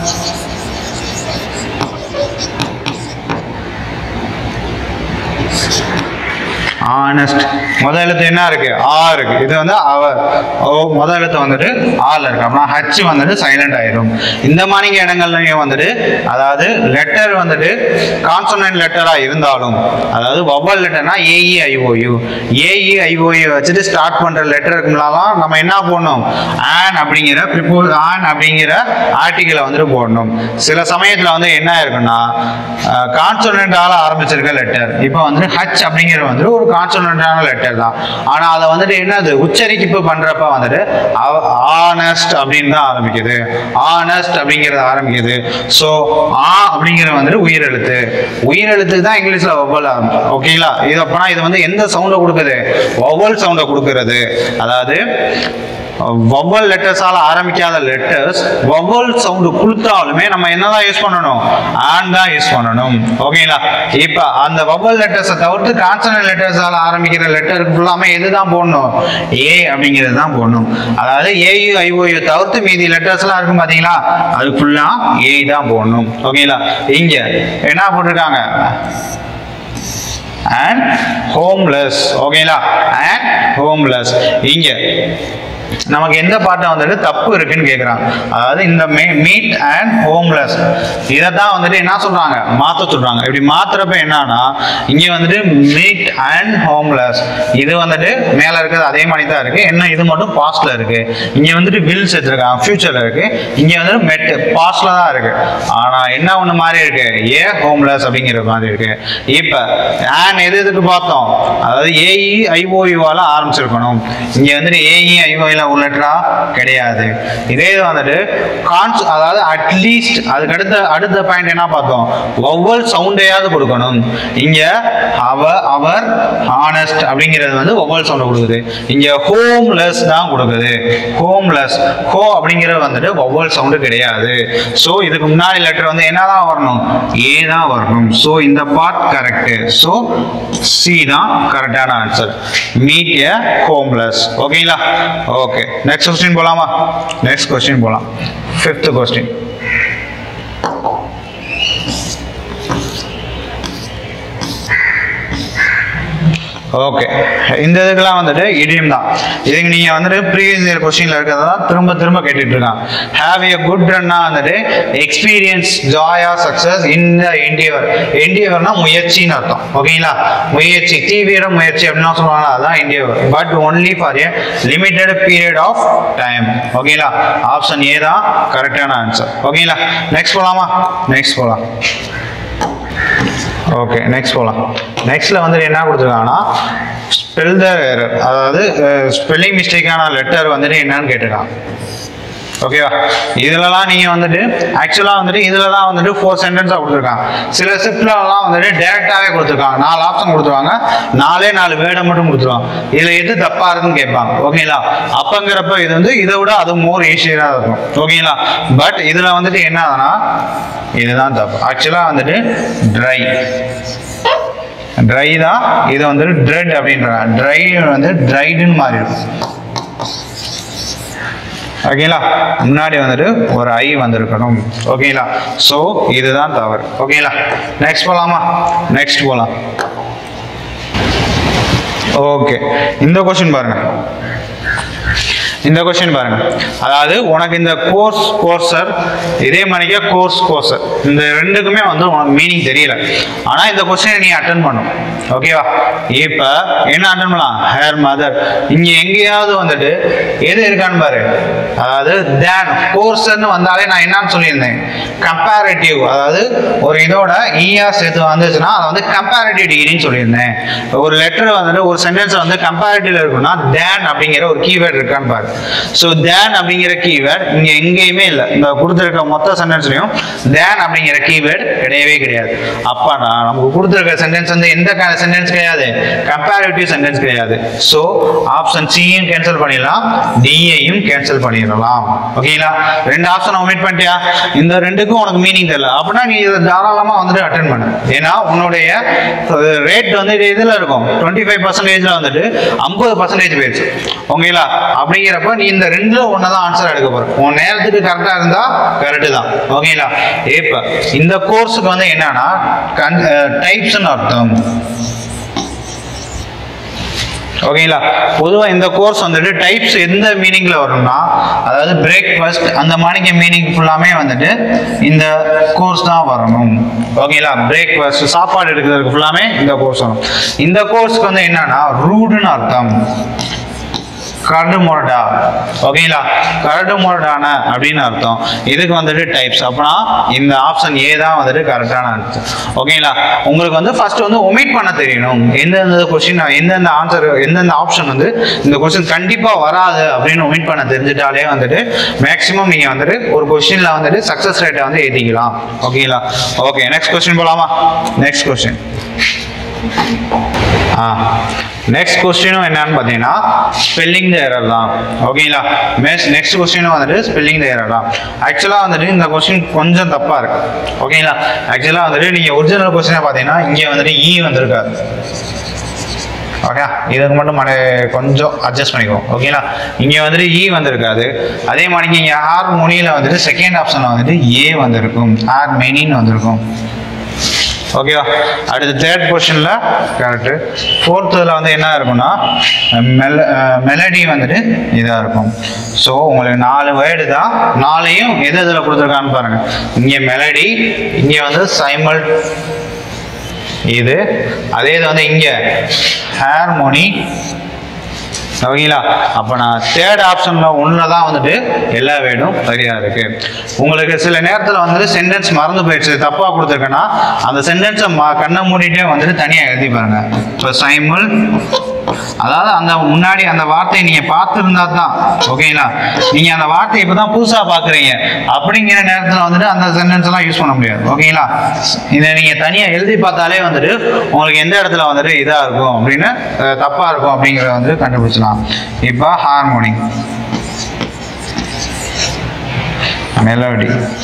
ஆனஸ்ட் முதல் எழுத்து என்ன இருக்கு ஆ இருக்கு இது வந்து அவர் ஓ முதல் எழுத்து வந்துட்டு ஆல இருக்கு அப்படின்னா ஹச் வந்துட்டு சைலண்ட் ஆயிடும் இந்த மாதிரி இடங்கள்லயும் வந்துட்டு அதாவது லெட்டர் வந்துட்டு கான்சனன்ட் லெட்டரா இருந்தாலும் அதாவது வவ்வல் லெட்டர்னா ஏஇ ஐஓயு ஏஇ ஐஓயு வச்சுட்டு ஸ்டார்ட் பண்ற லெட்டருக்கு முன்னாலாம் நம்ம என்ன போடணும் ஆன் அப்படிங்கிற ப்ரிப்போ ஆன் அப்படிங்கிற ஆர்டிகளை வந்துட்டு போடணும் சில சமயத்துல வந்து என்ன இருக்குன்னா கான்சனண்டால ஆரம்பிச்சிருக்க லெட்டர் இப்போ வந்துட்டு ஹச் அப்படிங்கிற வந்துட்டு ஒரு கான்சனண்டான லெட்டர் தான் ஆனா அதை வந்துட்டு என்னது உச்சரிப்பு பண்றப்ப வந்துட்டு ஆனஸ்ட் அப்படின்னு தான் ஆரம்பிக்குது ஆனஸ்ட் அப்படிங்கிறது ஆரம்பிக்குது ஸோ ஆ அப்படிங்கிற வந்துட்டு உயிரெழுத்து உயிரெழுத்து தான் இங்கிலீஷ்ல வவ்வல் ஓகேங்களா இது அப்பனா இது வந்து எந்த சவுண்டை கொடுக்குது வவ்வல் சவுண்டை கொடுக்கறது அதாவது வவ்வல் லெட்டர்ஸால ஆரம்பிக்காத லெட்டர்ஸ் வவ்வல் சவுண்டு கொடுத்தாலுமே நம்ம என்னதான் யூஸ் பண்ணணும் ஆன் தான் யூஸ் பண்ணணும் ஓகேங்களா இப்ப அந்த வவ்வல் லெட்டர்ஸை தவிர்த்து கான்சனன்ட் லெட்டர்ஸால ஆரம்பிக்கிற லெட்டருக்கு ஃபுல்லாமே எதுதான் போடணும் ஏ அப்படிங்கிறது தான் போடணும் அதாவது ஏயு ஐஓயு தவிர்த்து மீதி லெட்டர்ஸ்லாம் இருக்கும் பாத்தீங்களா அது ஃபுல்லா ஏ தான் போடணும் ஓகேங்களா இங்க என்ன போட்டிருக்காங்க அண்ட் ஹோம்லெஸ் ஓகேங்களா அண்ட் ஹோம்லெஸ் இங்க நமக்கு எந்த பாட்டை வந்துட்டு தப்பு இருக்குன்னு கேட்குறாங்க அதாவது இந்த மீட் அண்ட் ஹோம்லெஸ் இதை தான் வந்துட்டு என்ன சொல்றாங்க மாற்ற சொல்றாங்க இப்படி மாத்துறப்ப என்னன்னா இங்க வந்துட்டு மீட் அண்ட் ஹோம்லெஸ் இது வந்துட்டு மேல இருக்கிறது அதே மாதிரி தான் இருக்கு என்ன இது மட்டும் பாஸ்ட்ல இருக்கு இங்க வந்துட்டு வில்ஸ் எடுத்திருக்காங்க ஃபியூச்சர்ல இருக்கு இங்க வந்துட்டு மெட் பாஸ்ட்ல தான் இருக்கு ஆனா என்ன ஒண்ணு மாதிரி இருக்கு ஏ ஹோம்லெஸ் அப்படிங்கிற மாதிரி இருக்கு இப்ப ஆன் எது எதுக்கு பார்த்தோம் அதாவது ஏஇ ஐஓயுவால ஆரம்பிச்சிருக்கணும் இங்க வந்துட்டு ஏஇ ஐஓயில ஒரு லெட்டரா கிடையாது இதே இது வந்துட்டு கான்ஸ் அதாவது அட்லீஸ்ட் அதுக்கு அடுத்த அடுத்த பாயிண்ட் என்ன பார்த்தோம் ஒவ்வொரு சவுண்டையாவது கொடுக்கணும் இங்க அவ அவர் ஹானஸ்ட் அப்படிங்கிறது வந்து ஒவ்வொரு சவுண்ட் கொடுக்குது இங்க ஹோம்லெஸ் தான் கொடுக்குது ஹோம்லெஸ் ஹோ அப்படிங்கிறது வந்துட்டு ஒவ்வொரு சவுண்டு கிடையாது ஸோ இதுக்கு முன்னாடி லெட்டர் வந்து என்னதான் வரணும் ஏ தான் வரணும் ஸோ இந்த பார்ட் கரெக்ட் ஸோ சி தான் கரெக்டான ஆன்சர் மீட் ஏ ஹோம்லெஸ் ஓகேங்களா ஓகே நெக்ஸ்ட் கொஸ்டின் போலாமா நெக்ஸ்ட் கொஸ்டின் போலாம் ஃபிஃப்த் கொஸ்டின் ஓகே இந்த இதுக்கெல்லாம் வந்துட்டு இடியம் தான் இதுக்கு நீங்க வந்துட்டு ப்ரீவியஸ் இயர் கொஸ்டின்ல இருக்கிறதா திரும்ப திரும்ப கேட்டுட்டு இருக்காங்க ஹேவ் ஏ குட் ரன்னா வந்துட்டு எக்ஸ்பீரியன்ஸ் ஜாயா சக்சஸ் இந்த என்டியவர் என்டியவர்னா முயற்சின்னு அர்த்தம் ஓகேங்களா முயற்சி தீவிர முயற்சி அப்படின்னா சொல்லுவாங்க அதான் endeavour but only for a limited period of time ஓகேங்களா ஆப்ஷன் ஏ தான் கரெக்டான ஆன்சர் ஓகேங்களா நெக்ஸ்ட் போலாமா நெக்ஸ்ட் போலாம் ஓகே நெக்ஸ்ட் போகலாம் நெக்ஸ்ட்ல வந்து என்ன கொடுத்துருக்காங்கன்னா ஸ்பெல் த அதாவது ஸ்பெல்லிங் மிஸ்டேக்கான லெட்டர் வந்துட்டு என்னன்னு கேட்டிருக்காங்க ஓகேவா இதுலலாம் நீங்க வந்துட்டு ஆக்சுவலா வந்துட்டு இதுல தான் வந்துட்டு ஃபோர் சென்டென்ஸா கொடுத்துருக்காங்க சில ஷிஃப்ட்லலாம் வந்துட்டு டேரக்டாவே கொடுத்துருக்காங்க நாலு ஆப்ஷன் கொடுத்துருவாங்க நாலே நாலு வேர்டை மட்டும் கொடுத்துருவாங்க இதுல எது தப்பா இருக்குன்னு கேட்பாங்க ஓகேங்களா அப்பங்கிறப்ப இது வந்து இதை விட அது மோர் ஈஸியரா இருக்கும் ஓகேங்களா பட் இதுல வந்துட்டு என்ன ஆகுதுன்னா இதுதான் தப்பு ஆக்சுவலா வந்துட்டு ட்ரை ட்ரை தான் இது வந்துட்டு ட்ரெட் அப்படின்றாங்க ட்ரை வந்து ட்ரைடுன்னு மாறி இருக்கும் ஓகேங்களா முன்னாடி வந்துட்டு ஒரு ஐ வந்திருக்கணும் ஓகேங்களா ஸோ இதுதான் தவறு ஓகேங்களா நெக்ஸ்ட் போகலாமா நெக்ஸ்ட் போகலாம் ஓகே இந்த கொஸ்டின் பாருங்க இந்த கொஸ்டின் பாருங்க அதாவது உனக்கு இந்த கோர்ஸ் கோர்சர் இதே மாதிரிக்கே கோர்ஸ் கோர்சர் இந்த ரெண்டுக்குமே வந்து உனக்கு மீனிங் தெரியல ஆனா இந்த கொஸ்டினை நீ அட்டன் பண்ணும் ஓகேவா இப்ப என்ன அட்டன் பண்ணலாம் ஹேர் மதர் இங்க எங்கேயாவது வந்துட்டு எது இருக்கான்னு பாரு அதாவது தேன் கோர்ஸ்ன்னு வந்தாலே நான் என்னன்னு சொல்லியிருந்தேன் கம்பேரிட்டிவ் அதாவது ஒரு இதோட ஈயா சேர்த்து வந்துச்சுன்னா அதை வந்து கம்பேரிட்டிவ் டிகிரின்னு சொல்லியிருந்தேன் ஒரு லெட்டர் வந்துட்டு ஒரு சென்டென்ஸ் வந்து கம்பேரிட்டிவ்ல இருக்குன்னா தேன் அப்படிங்கிற ஒரு கீவேர்ட் இருக்கான்னு பாரு ஸோ தேன் அப்படிங்கிற கீவேர்ட் இங்க எங்கேயுமே இல்லை இந்த கொடுத்துருக்க மொத்த சென்டென்ஸ்லையும் தேன் அப்படிங்கிற கீவேர்ட் கிடையவே கிடையாது அப்பனா நமக்கு கொடுத்துருக்க சென்டென்ஸ் வந்து எந்த kind சென்டென்ஸ் கிடையாது கம்பேரிட்டிவ் சென்டென்ஸ் கிடையாது ஸோ ஆப்ஷன் சியும் கேன்சல் பண்ணிடலாம் டியையும் கேன்சல் பண்ணிடலாம் ஓகேங்களா ரெண்டு ஆப்ஷன் ஒமிட் பண்ணிட்டியா இந்த ரெண்டுக்கும் உனக்கு மீனிங் தெரியல அப்படின்னா நீ இதை தாராளமா வந்துட்டு அட்டன் பண்ணு ஏன்னா உன்னுடைய ரேட் வந்து இது இதுல இருக்கும் டுவெண்ட்டி ஃபைவ் பர்சன்டேஜ்ல வந்துட்டு ஐம்பது பர்சன்டேஜ் போயிடுச்சு ஓகேங்களா அப்படிங்கிறப்ப நீ இந்த ரெண்டுல ஒன்று தான் ஆன்சர் எடுக்க போற உன் நேரத்துக்கு கரெக்டா இருந்தா கரெக்ட் தான் ஓகேங்களா இப்ப இந்த கோர்ஸுக்கு வந்து என்னன்னா டைப்ஸ்னு அர்த்தம் ஓகேங்களா பொதுவாக இந்த கோர்ஸ் வந்துட்டு டைப்ஸ் எந்த மீனிங்ல வரும்னா அதாவது பிரேக்ஃபாஸ்ட் அந்த மாதிரிங்க மீனிங் ஃபுல்லாமே வந்துட்டு இந்த கோர்ஸ் தான் வரணும் ஓகேங்களா பிரேக்ஃபாஸ்ட் சாப்பாடு எடுக்கிறதுக்கு ஃபுல்லாமே இந்த கோர்ஸ் வரும் இந்த கோர்ஸ்க்கு வந்து என்னன்னா ரூடுன்னு அர்த்தம் கரடு முரடா ஓகேங்களா கரடு முரடான அப்படின்னு அர்த்தம் இதுக்கு வந்துட்டு டைப்ஸ் அப்பனா இந்த ஆப்ஷன் ஏ தான் வந்துட்டு கரெக்டான அர்த்தம் ஓகேங்களா உங்களுக்கு வந்து ஃபர்ஸ்ட் வந்து ஒமிட் பண்ண தெரியணும் எந்தெந்த கொஸ்டின் எந்தெந்த ஆன்சர் எந்தெந்த ஆப்ஷன் வந்து இந்த கொஸ்டின் கண்டிப்பா வராது அப்படின்னு ஒமிட் பண்ண தெரிஞ்சுட்டாலே வந்துட்டு மேக்ஸிமம் நீங்க வந்துட்டு ஒரு கொஸ்டின்ல வந்துட்டு சக்சஸ் ரேட்டை வந்து ஏத்திக்கலாம் ஓகேங்களா ஓகே நெக்ஸ்ட் கொஸ்டின் போலாமா நெக்ஸ்ட் கொஸ்டின் ஆ நெக்ஸ்ட் கொஸ்டினும் என்னன்னு பார்த்தீங்கன்னா ஸ்பெல்லிங் த எரர் தான் ஓகேங்களா நெக்ஸ்ட் நெக்ஸ்ட் கொஸ்டினும் வந்துட்டு ஸ்பெல்லிங் த எரர் தான் ஆக்சுவலாக வந்துட்டு இந்த கொஸ்டின் கொஞ்சம் தப்பாக இருக்கு ஓகேங்களா ஆக்சுவலாக வந்துட்டு நீங்கள் ஒரிஜினல் கொஸ்டினை பார்த்தீங்கன்னா இங்கே வந்துட்டு ஈ வந்திருக்காது ஓகே இதுக்கு மட்டும் மன கொஞ்சம் அட்ஜஸ்ட் பண்ணிக்குவோம் ஓகேங்களா இங்கே வந்துட்டு இ வந்திருக்காது அதே மாதிரி இங்கே ஆர் மொழியில் வந்துட்டு செகண்ட் ஆப்ஷனில் வந்துட்டு ஏ வந்திருக்கும் ஆர் மெனின்னு வந்திருக்கும் ஓகேவா அடுத்து தேர்ட் பொசிஷனில் கரெக்டு ஃபோர்த்தில் வந்து என்ன இருக்கும்னா மெல மெலடி வந்துட்டு இதாக இருக்கும் ஸோ உங்களுக்கு நாலு வேர்டு தான் நாளையும் எது இதில் கொடுத்துருக்கான்னு பாருங்கள் இங்கே மெலடி இங்கே வந்து சைமல் இது அதே இது வந்து இங்கே ஹார்மோனி ஓகேங்களா அப்போ நான் தேர்ட் ஆப்ஷனில் ஒன்றில் தான் வந்துட்டு எல்லா வேர்டும் சரியாக இருக்கு உங்களுக்கு சில நேரத்தில் வந்துட்டு சென்டென்ஸ் மறந்து போயிடுச்சு தப்பாக கொடுத்துருக்கேன்னா அந்த சென்டென்ஸை ம கண்ணை மூடிட்டே வந்துட்டு தனியாக எழுதி பாருங்க இப்போ சைமுல் அதாவது அந்த முன்னாடி அந்த வார்த்தையை நீங்கள் பார்த்துருந்தா தான் ஓகேங்களா நீங்கள் அந்த வார்த்தையை இப்போ தான் புதுசாக பார்க்குறீங்க அப்படிங்கிற நேரத்தில் வந்துட்டு அந்த சென்டென்ஸ் எல்லாம் யூஸ் பண்ண முடியாது ஓகேங்களா இதை நீங்கள் தனியாக எழுதி பார்த்தாலே வந்துட்டு உங்களுக்கு எந்த இடத்துல வந்துட்டு இதாக இருக்கும் அப்படின்னு அஹ், தப்பா இருக்கும் அப்படிங்கிறத வந்து கண்டுபிடிச்சலாம் இப்போ ஹார்மோனி மெலோடி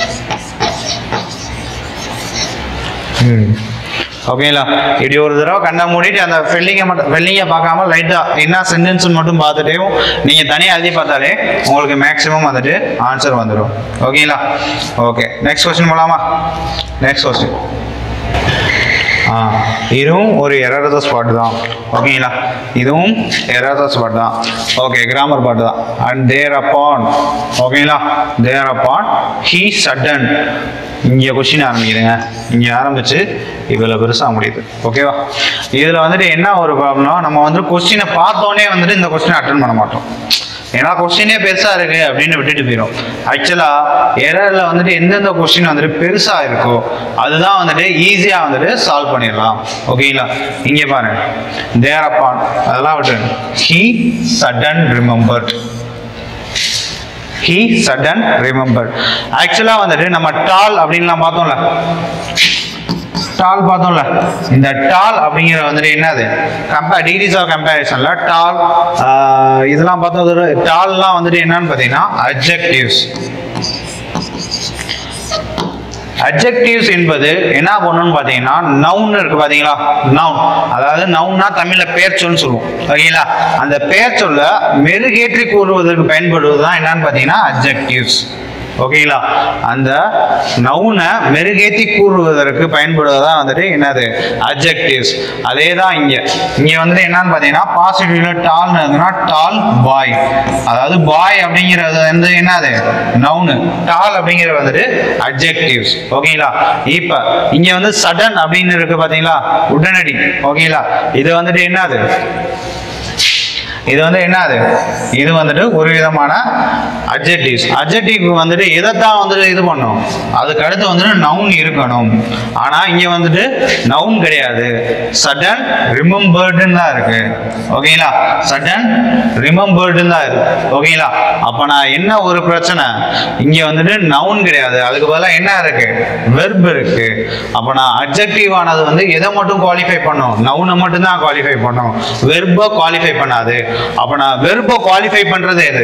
ம் ஓகேங்களா இப்படி ஒரு தடவை கண்ணை மூடிட்டு அந்த ஃபெல்லிங்கை மட்டும் ஃபெல்லிங்கை பார்க்காம லைட்டாக என்ன சென்டென்ஸ் மட்டும் பார்த்துட்டே நீங்கள் தனியாக எழுதி பார்த்தாலே உங்களுக்கு மேக்ஸிமம் வந்துட்டு ஆன்சர் வந்துடும் ஓகேங்களா ஓகே நெக்ஸ்ட் கொஸ்டின் போகலாமா நெக்ஸ்ட் கொஸ்டின் ஆ இதுவும் ஒரு எரரத ஸ்பாட் தான் ஓகேங்களா இதுவும் எரரத ஸ்பாட் தான் ஓகே கிராமர் பாட்டு தான் அண்ட் தேர் அப்பான் ஓகேங்களா தேர் அப்பான் ஹீ சடன் இங்கே கொஸ்டின் ஆரம்பிக்குதுங்க இங்கே ஆரம்பிச்சு இவ்வளோ பெருசாக முடியுது ஓகேவா இதில் வந்துட்டு என்ன ஒரு ப்ராப்ளம்னா நம்ம வந்து கொஸ்டினை பார்த்தோன்னே வந்துட்டு இந்த கொஸ்டினை அட்டன் பண்ண மாட்டோம் ஏன்னா கொஸ்டினே பெருசா இருக்கு அப்படின்னு விட்டுட்டு போயிடும் ஆக்சுவலா எரர்ல வந்துட்டு எந்தெந்த கொஸ்டின் வந்துட்டு பெருசா இருக்கோ அதுதான் வந்துட்டு ஈஸியா வந்துட்டு சால்வ் பண்ணிடலாம் ஓகேங்களா இங்க பாருங்க தேர் அப்பான் அதெல்லாம் விட்டுருங்க he sudden remembered he sudden remember ஆக்சுவலாக வந்துட்டு நம்ம டால் அப்படின்லாம் பார்த்தோம்ல டால் பார்த்தோம்ல இந்த டால் அப்படிங்கிற வந்துட்டு என்னது கம்பேர் டிகிரிஸ் ஆஃப் கம்பேரிசன்ல டால் இதெல்லாம் பார்த்தோம் டால்லாம் வந்துட்டு என்னன்னு பார்த்தீங்கன்னா அப்ஜெக்டிவ்ஸ் அட்ஜெக்டிவ்ஸ் என்பது என்ன பண்ணணும்னு பார்த்தீங்கன்னா நவுன் இருக்கு பார்த்தீங்களா நவுன் அதாவது நவுன்னா தமிழில் பெயர் சொல்னு சொல்லுவோம் ஓகேங்களா அந்த பெயர் சொல்ல மெருகேற்றி கூறுவதற்கு பயன்படுவது தான் என்னன்னு பார்த்தீங்கன்னா அட்ஜெக்டிவ்ஸ் ஓகேங்களா அந்த நவுனை மெருகேற்றி கூறுவதற்கு பயன்படுவதா வந்துட்டு என்னது அட்ஜெக்டிவ்ஸ் அதே தான் இங்க இங்க வந்துட்டு என்னன்னு பார்த்தீங்கன்னா பாசிட்டிவ்ல டால்னு இருந்ததுன்னா டால் பாய் அதாவது பாய் அப்படிங்கிறது வந்து என்னது நவுனு டால் அப்படிங்கிறது வந்துட்டு அட்ஜெக்டிவ்ஸ் ஓகேங்களா இப்ப இங்க வந்து சடன் அப்படின்னு இருக்கு பாத்தீங்களா உடனடி ஓகேங்களா இது வந்துட்டு என்னது இது வந்து என்னது இது வந்துட்டு ஒரு விதமான அட்ஜெக்டிவ்ஸ் அட்ஜெக்டிவ் வந்துட்டு எதைத்தான் வந்துட்டு இது பண்ணும் அதுக்கு அடுத்து வந்துட்டு நவுன் இருக்கணும் ஆனா இங்க வந்துட்டு நவுன் கிடையாது சடன் ரிமெம்பர்டுன்னு தான் இருக்கு ஓகேங்களா சடன் ரிமெம்பர்டுன்னு தான் இருக்கு ஓகேங்களா அப்ப நான் என்ன ஒரு பிரச்சனை இங்க வந்துட்டு நவுன் கிடையாது அதுக்கு பதிலாக என்ன இருக்கு வெர்ப் இருக்கு அப்ப நான் அட்ஜெக்டிவ் ஆனது வந்து எதை மட்டும் குவாலிஃபை பண்ணும் நவுனை மட்டும் தான் குவாலிஃபை பண்ணும் வெர்பை குவாலிஃபை பண்ணாது அப்ப நான் வெர்பை குவாலிஃபை பண்றது எது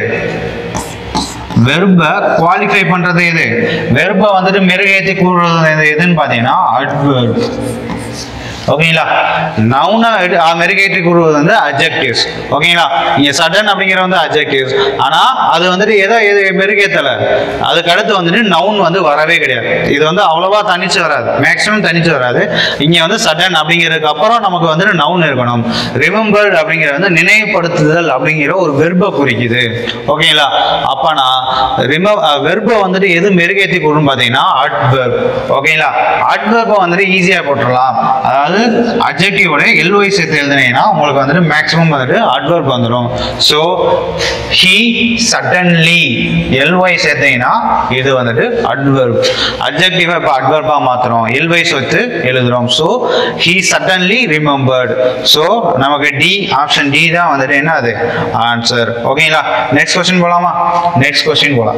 வெர்பை குவாலிஃபை பண்றது எது வெர்பை வந்துட்டு மெருகேற்றி கூறுறது எது எதுன்னு பார்த்தீங்கன்னா அட்வெர்ப் ஓகேங்களா நவுனை மெருகேற்றி கூறுவது வந்து அட்ஜெக்டிவ்ஸ் ஓகேங்களா இங்க சடன் அப்படிங்கிற வந்து அட்ஜெக்டிவ்ஸ் ஆனா அது வந்துட்டு எதை எது மெருகேத்தல அதுக்கு அடுத்து வந்துட்டு நவுன் வந்து வரவே கிடையாது இது வந்து அவ்வளவா தனிச்சு வராது மேக்ஸிமம் தனிச்சு வராது இங்க வந்து சடன் அப்படிங்கிறதுக்கு அப்புறம் நமக்கு வந்துட்டு நவுன் இருக்கணும் ரிமெம்பர்ட் அப்படிங்கிற வந்து நினைவுபடுத்துதல் அப்படிங்கிற ஒரு வெர்பை குறிக்குது ஓகேங்களா அப்பனா ரிம வெர்பை வந்துட்டு எது மெருகேற்றி கூறுன்னு பார்த்தீங்கன்னா அட்வெர்ப் ஓகேங்களா அட்வெர்பை வந்துட்டு ஈஸியாக போட்டுடலாம் அதாவது அட்ஜெக்டிவோட எல்ஒய் சேர்த்து எழுதுனீங்கன்னா உங்களுக்கு வந்துட்டு மேக்ஸிமம் வந்துட்டு அட்வெர்ப் வந்துடும் ஸோ ஹீ சடன்லி எல்ஒய் சேர்த்தீங்கன்னா இது வந்துட்டு அட்வெர்ப் அட்ஜெக்டிவை இப்போ அட்வெர்பாக மாற்றுறோம் எல்ஒய் சேர்த்து எழுதுறோம் so he suddenly remembered so நமக்கு டி ஆப்ஷன் டி தான் வந்துட்டு என்ன அது ஆன்சர் ஓகேங்களா நெக்ஸ்ட் கொஸ்டின் போலாமா நெக்ஸ்ட் கொஸ்டின் போலாம்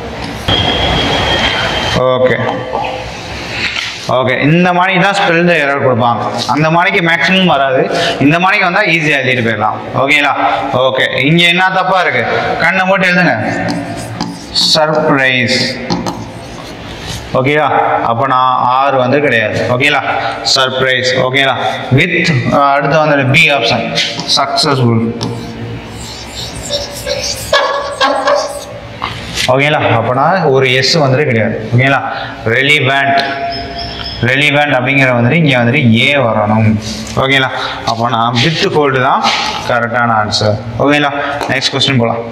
ஓகே ஓகே இந்த மாதிரி தான் ஸ்பெல் எரர் கொடுப்பாங்க அந்த மாதிரிக்கு மேக்ஸிமம் வராது இந்த மாதிரிக்கு வந்தால் ஈஸியாக எழுதிட்டு போயிடலாம் ஓகேங்களா ஓகே இங்கே என்ன தப்பா இருக்கு கண்ணை போட்டு எழுதுங்க சர்ப்ரைஸ் ஓகேவா அப்போ நான் ஆறு வந்து கிடையாது ஓகேங்களா சர்ப்ரைஸ் ஓகேங்களா வித் அடுத்து வந்து பி ஆப்ஷன் சக்ஸஸ்ஃபுல் ஓகேங்களா அப்போனா ஒரு எஸ் வந்துட்டு கிடையாது ஓகேங்களா ரெலிவெண்ட் ரெலிவெண்ட் அப்படிங்கிற வந்துட்டு இங்கே வந்துட்டு ஏ வரணும் ஓகேங்களா அப்போ நான் வித் ஃபோல்டு தான் கரெக்டான ஆன்சர் ஓகேங்களா நெக்ஸ்ட் கொஸ்டின் போகலாம்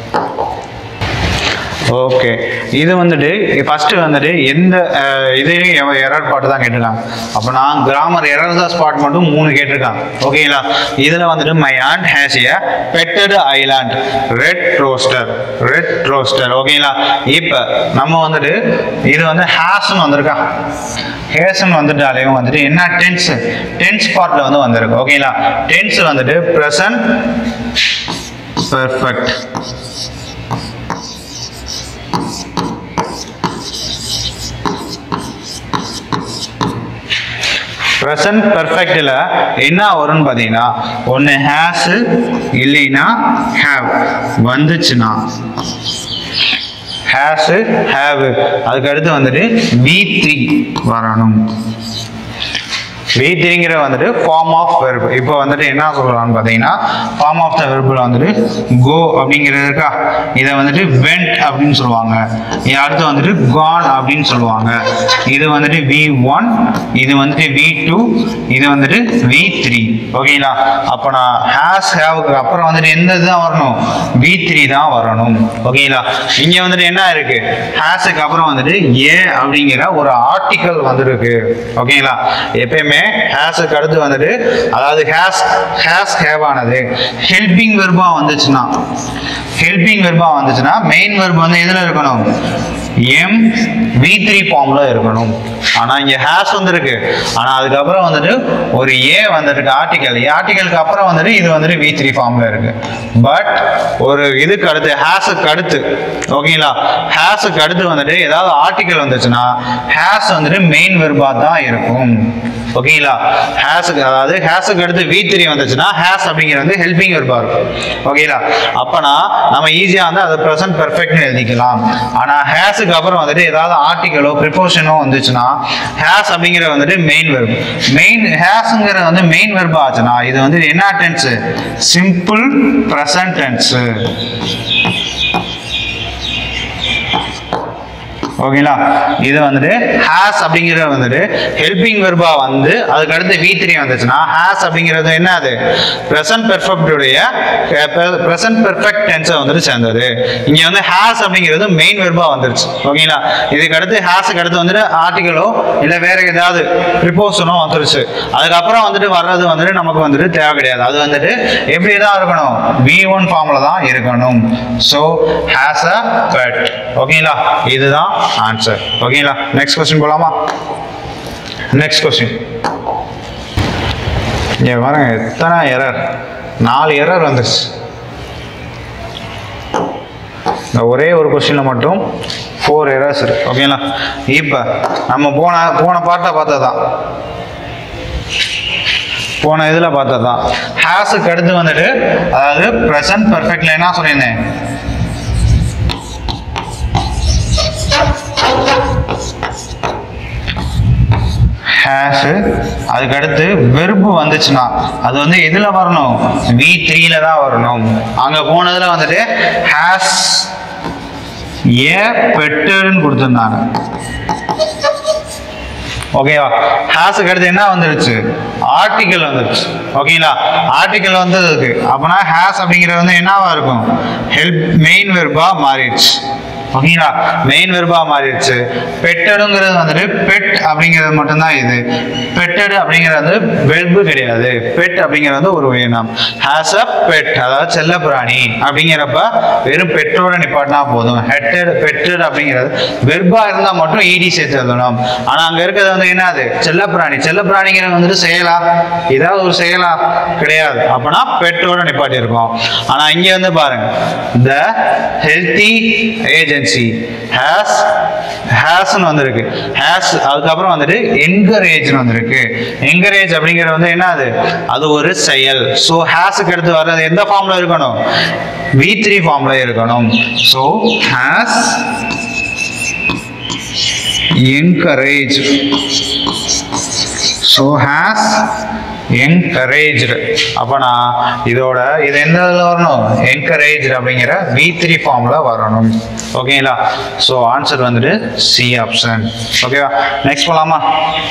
ஓகே இது வந்துட்டு ஃபர்ஸ்ட் வந்துட்டு எந்த அஹ், இதுலயும் எரர் பாட்டு தான் கேட்டிருக்காங்க அப்போ நான் கிராமர் எரர் தான் ஸ்பாட் மட்டும் மூணு கேட்டிருக்காங்க ஓகேங்களா இதில் வந்துட்டு my aunt has a petted island red rooster red rooster ஓகேங்களா இப்போ நம்ம வந்துட்டு இது வந்து ஹேஸ்ன்னு வந்திருக்கா ஹேஸ்ன்னு வந்துட்டாலையும் வந்துட்டு என்ன டென்ஸ் டென்ஸ் பார்ட்டில் வந்து வந்திருக்கு ஓகேங்களா டென்ஸ் வந்துட்டு ப்ரெசன்ட் பெர்ஃபெக்ட் ப்ரெசன்ட் பெர்ஃபெக்டில் என்ன வரும்னு பார்த்தீங்கன்னா ஒன்று ஹேஸு இல்லைன்னா ஹேவ் வந்துச்சுன்னா ஹேஸு ஹேவ் அதுக்கு அடுத்து வந்துட்டு வி த்ரீ வரணும் வி த்ரீங்கிற வந்துட்டு ஃபார்ம் ஆஃப் வெர்ப் இப்போ வந்துட்டு என்ன சொல்றான்னு பார்த்தீங்கன்னா ஃபார்ம் ஆஃப் த வெர்பில் வந்துட்டு கோ அப்படிங்கிறது இருக்கா இதை வந்துட்டு வெண்ட் அப்படின்னு சொல்லுவாங்க இது அடுத்து வந்துட்டு கான் அப்படின்னு சொல்லுவாங்க இது வந்துட்டு வி ஒன் இது வந்துட்டு வி டூ இது வந்துட்டு வி த்ரீ ஓகேங்களா அப்போ நான் ஹேஸ் ஹேவுக்கு அப்புறம் வந்துட்டு எந்த இதுதான் வரணும் வி த்ரீ தான் வரணும் ஓகேங்களா இங்கே வந்துட்டு என்ன இருக்கு ஹேஸுக்கு அப்புறம் வந்துட்டு ஏ அப்படிங்கிற ஒரு ஆர்டிக்கல் வந்துருக்கு ஓகேங்களா எப்பயுமே ஹேஸுக்கு அடுத்து வந்துட்டு அதாவது ஹேஸ் ஹேஸ் ஹேவ் ஆனது ஹெல்பிங் வெர்பா வந்துச்சுன்னா ஹெல்பிங் வெர்பா வந்துச்சுன்னா மெயின் வெர்ப் வந்து எதுல இருக்கணும் எம் வி த்ரீ ஃபார்ம்ல இருக்கணும் ஆனா இங்க ஹேஸ் வந்திருக்கு ஆனா அதுக்கப்புறம் வந்துட்டு ஒரு ஏ வந்திருக்கு ஆர்டிகல் ஆர்டிகலுக்கு அப்புறம் வந்துட்டு இது வந்துட்டு வி த்ரீ ஃபார்ம்ல இருக்கு பட் ஒரு இதுக்கு அடுத்து ஹேஸுக்கு அடுத்து ஓகேங்களா ஹேஸுக்கு அடுத்து வந்துட்டு ஏதாவது ஆர்டிகல் வந்துச்சுன்னா ஹேஸ் வந்துட்டு மெயின் வெர்பா தான் இருக்கும் ஓகேங்களா ஹேஸுக்கு அதாவது ஹேஸுக்கு அடுத்து வி த்ரீ வந்துச்சுன்னா ஹேஸ் அப்படிங்கிறது வந்து ஹெல்பிங் வெர்பா இருக்கும் ஓகேங்களா அப்பனா நம்ம ஈஸியா வந்து அதை ப்ரெசன்ட் பெர்ஃபெக்ட்னு எழுதிக்கலாம் ஆனா ஹேஸுக்கு அப்புறம் வந்துட்டு ஏதாவது ஆர்டிகலோ ப்ரிப்போஷனோ வந்துச்சுன்னா ஹேஸ் அப்படிங்கிறது வந்துட்டு மெயின் வெர்ப் மெயின் ஹேஸுங்கிறது வந்து மெயின் வெர்பா ஆச்சுன்னா இது வந்து என்ன டென்ஸ் சிம்பிள் ப்ரெசன்ட் டென்ஸ் ஓகேங்களா இது வந்துட்டு ஹேஸ் அப்படிங்கிறது வந்துட்டு ஹெல்பிங் வெர்பா வந்து அதுக்கு அடுத்து வி த்ரீ வந்துச்சுன்னா ஹேஸ் அப்படிங்கிறது என்ன அது ப்ரெசன்ட் பெர்ஃபெக்டுடைய ப்ரெசன்ட் பெர்ஃபெக்ட் டென்ஸை வந்துட்டு சேர்ந்தது இங்க வந்து ஹேஸ் அப்படிங்கிறது மெயின் வெர்பா வந்துருச்சு ஓகேங்களா இதுக்கு அடுத்து ஹேஸுக்கு அடுத்து வந்துட்டு ஆர்டிகலோ இல்ல வேற ஏதாவது ப்ரிப்போசனோ வந்துருச்சு அதுக்கப்புறம் வந்துட்டு வர்றது வந்துட்டு நமக்கு வந்துட்டு தேவை கிடையாது அது வந்துட்டு எப்படி தான் இருக்கணும் வி ஒன் ஃபார்ம்ல தான் இருக்கணும் ஸோ ஹேஸ் அ பெட் ஓகேங்களா இதுதான் ஆன்சர் ஓகேங்களா நெக்ஸ்ட் கொஸ்டின் போலாமா நெக்ஸ்ட் கொஸ்டின் இங்க பாருங்க எத்தனை எரர் நாலு எரர் வந்துருச்சு இந்த ஒரே ஒரு கொஸ்டின்ல மட்டும் ஃபோர் எரர்ஸ் இருக்கு ஓகேங்களா இப்போ நம்ம போன போன பாட்டை பார்த்தது தான் போன இதில் பார்த்தது தான் ஹேஸுக்கு அடுத்து வந்துட்டு அதாவது ப்ரெசன்ட் பர்ஃபெக்ட்ல என்ன சொல்லியிருந்தேன் ஹேஷ் அதுக்கு அடுத்து வெறுப்பு வந்துச்சுன்னா அது வந்து எதுல வரணும் வி த்ரீல தான் வரணும் அங்க போனதுல வந்துட்டு ஹேஸ் ஏ பெட்டர்னு கொடுத்துருந்தாங்க ஓகேவா ஹேஸுக்கு அடுத்து என்ன வந்துருச்சு ஆர்டிக்கல் வந்துருச்சு ஓகேங்களா ஆர்டிக்கல் வந்ததுக்கு அப்பனா ஹேஸ் அப்படிங்கிறது வந்து என்னவா இருக்கும் ஹெல்ப் மெயின் வெர்பா மாறிடுச்சு ஓகேங்களா மெயின் வெர்பா மாறிடுச்சு பெட்டடுங்கிறது வந்துட்டு பெட் அப்படிங்கிறது மட்டும்தான் இது பெட்டடு அப்படிங்கிறது வந்து வெர்பு கிடையாது பெட் அப்படிங்கிறது வந்து ஒரு உயிரினம் ஹேஸ் அ பெட் அதாவது செல்ல பிராணி அப்படிங்கிறப்ப வெறும் பெட்டோட நிப்பாட்டினா போதும் ஹெட்டட் பெட்டட் அப்படிங்கிறது வெர்பா இருந்தா மட்டும் ஈடி சேர்த்து எழுதணும் ஆனா அங்க இருக்கிறது வந்து என்னது செல்ல பிராணி செல்ல பிராணிங்கிறது வந்துட்டு செயலா ஏதாவது ஒரு செயலா கிடையாது அப்பனா பெட்டோட நிப்பாட்டி இருக்கும் ஆனா இங்க வந்து பாருங்க த ஹெல்த்தி ஏஜென்சி ஹேஸ் ஹேஸ்னு வந்திருக்கு ஹேஸ் அதுக்கப்புறம் வந்துட்டு என்கரேஜ்னு வந்திருக்கு என்கரேஜ் அப்படிங்கிறது வந்து என்ன அது அது ஒரு செயல் ஸோ ஹேஸுக்கு அடுத்து வர்றது எந்த ஃபார்ம்ல இருக்கணும் வி த்ரீ ஃபார்ம்ல இருக்கணும் so has encouraged so has encouraged அப்பனா இதோட இது எந்த இதுல வரணும் encouraged அப்படிங்கிற வி த்ரீ ஃபார்ம்ல வரணும் ஓகேங்களா ஸோ ஆன்சர் வந்துட்டு சி ஆப்ஷன் ஓகேவா நெக்ஸ்ட் போலாமா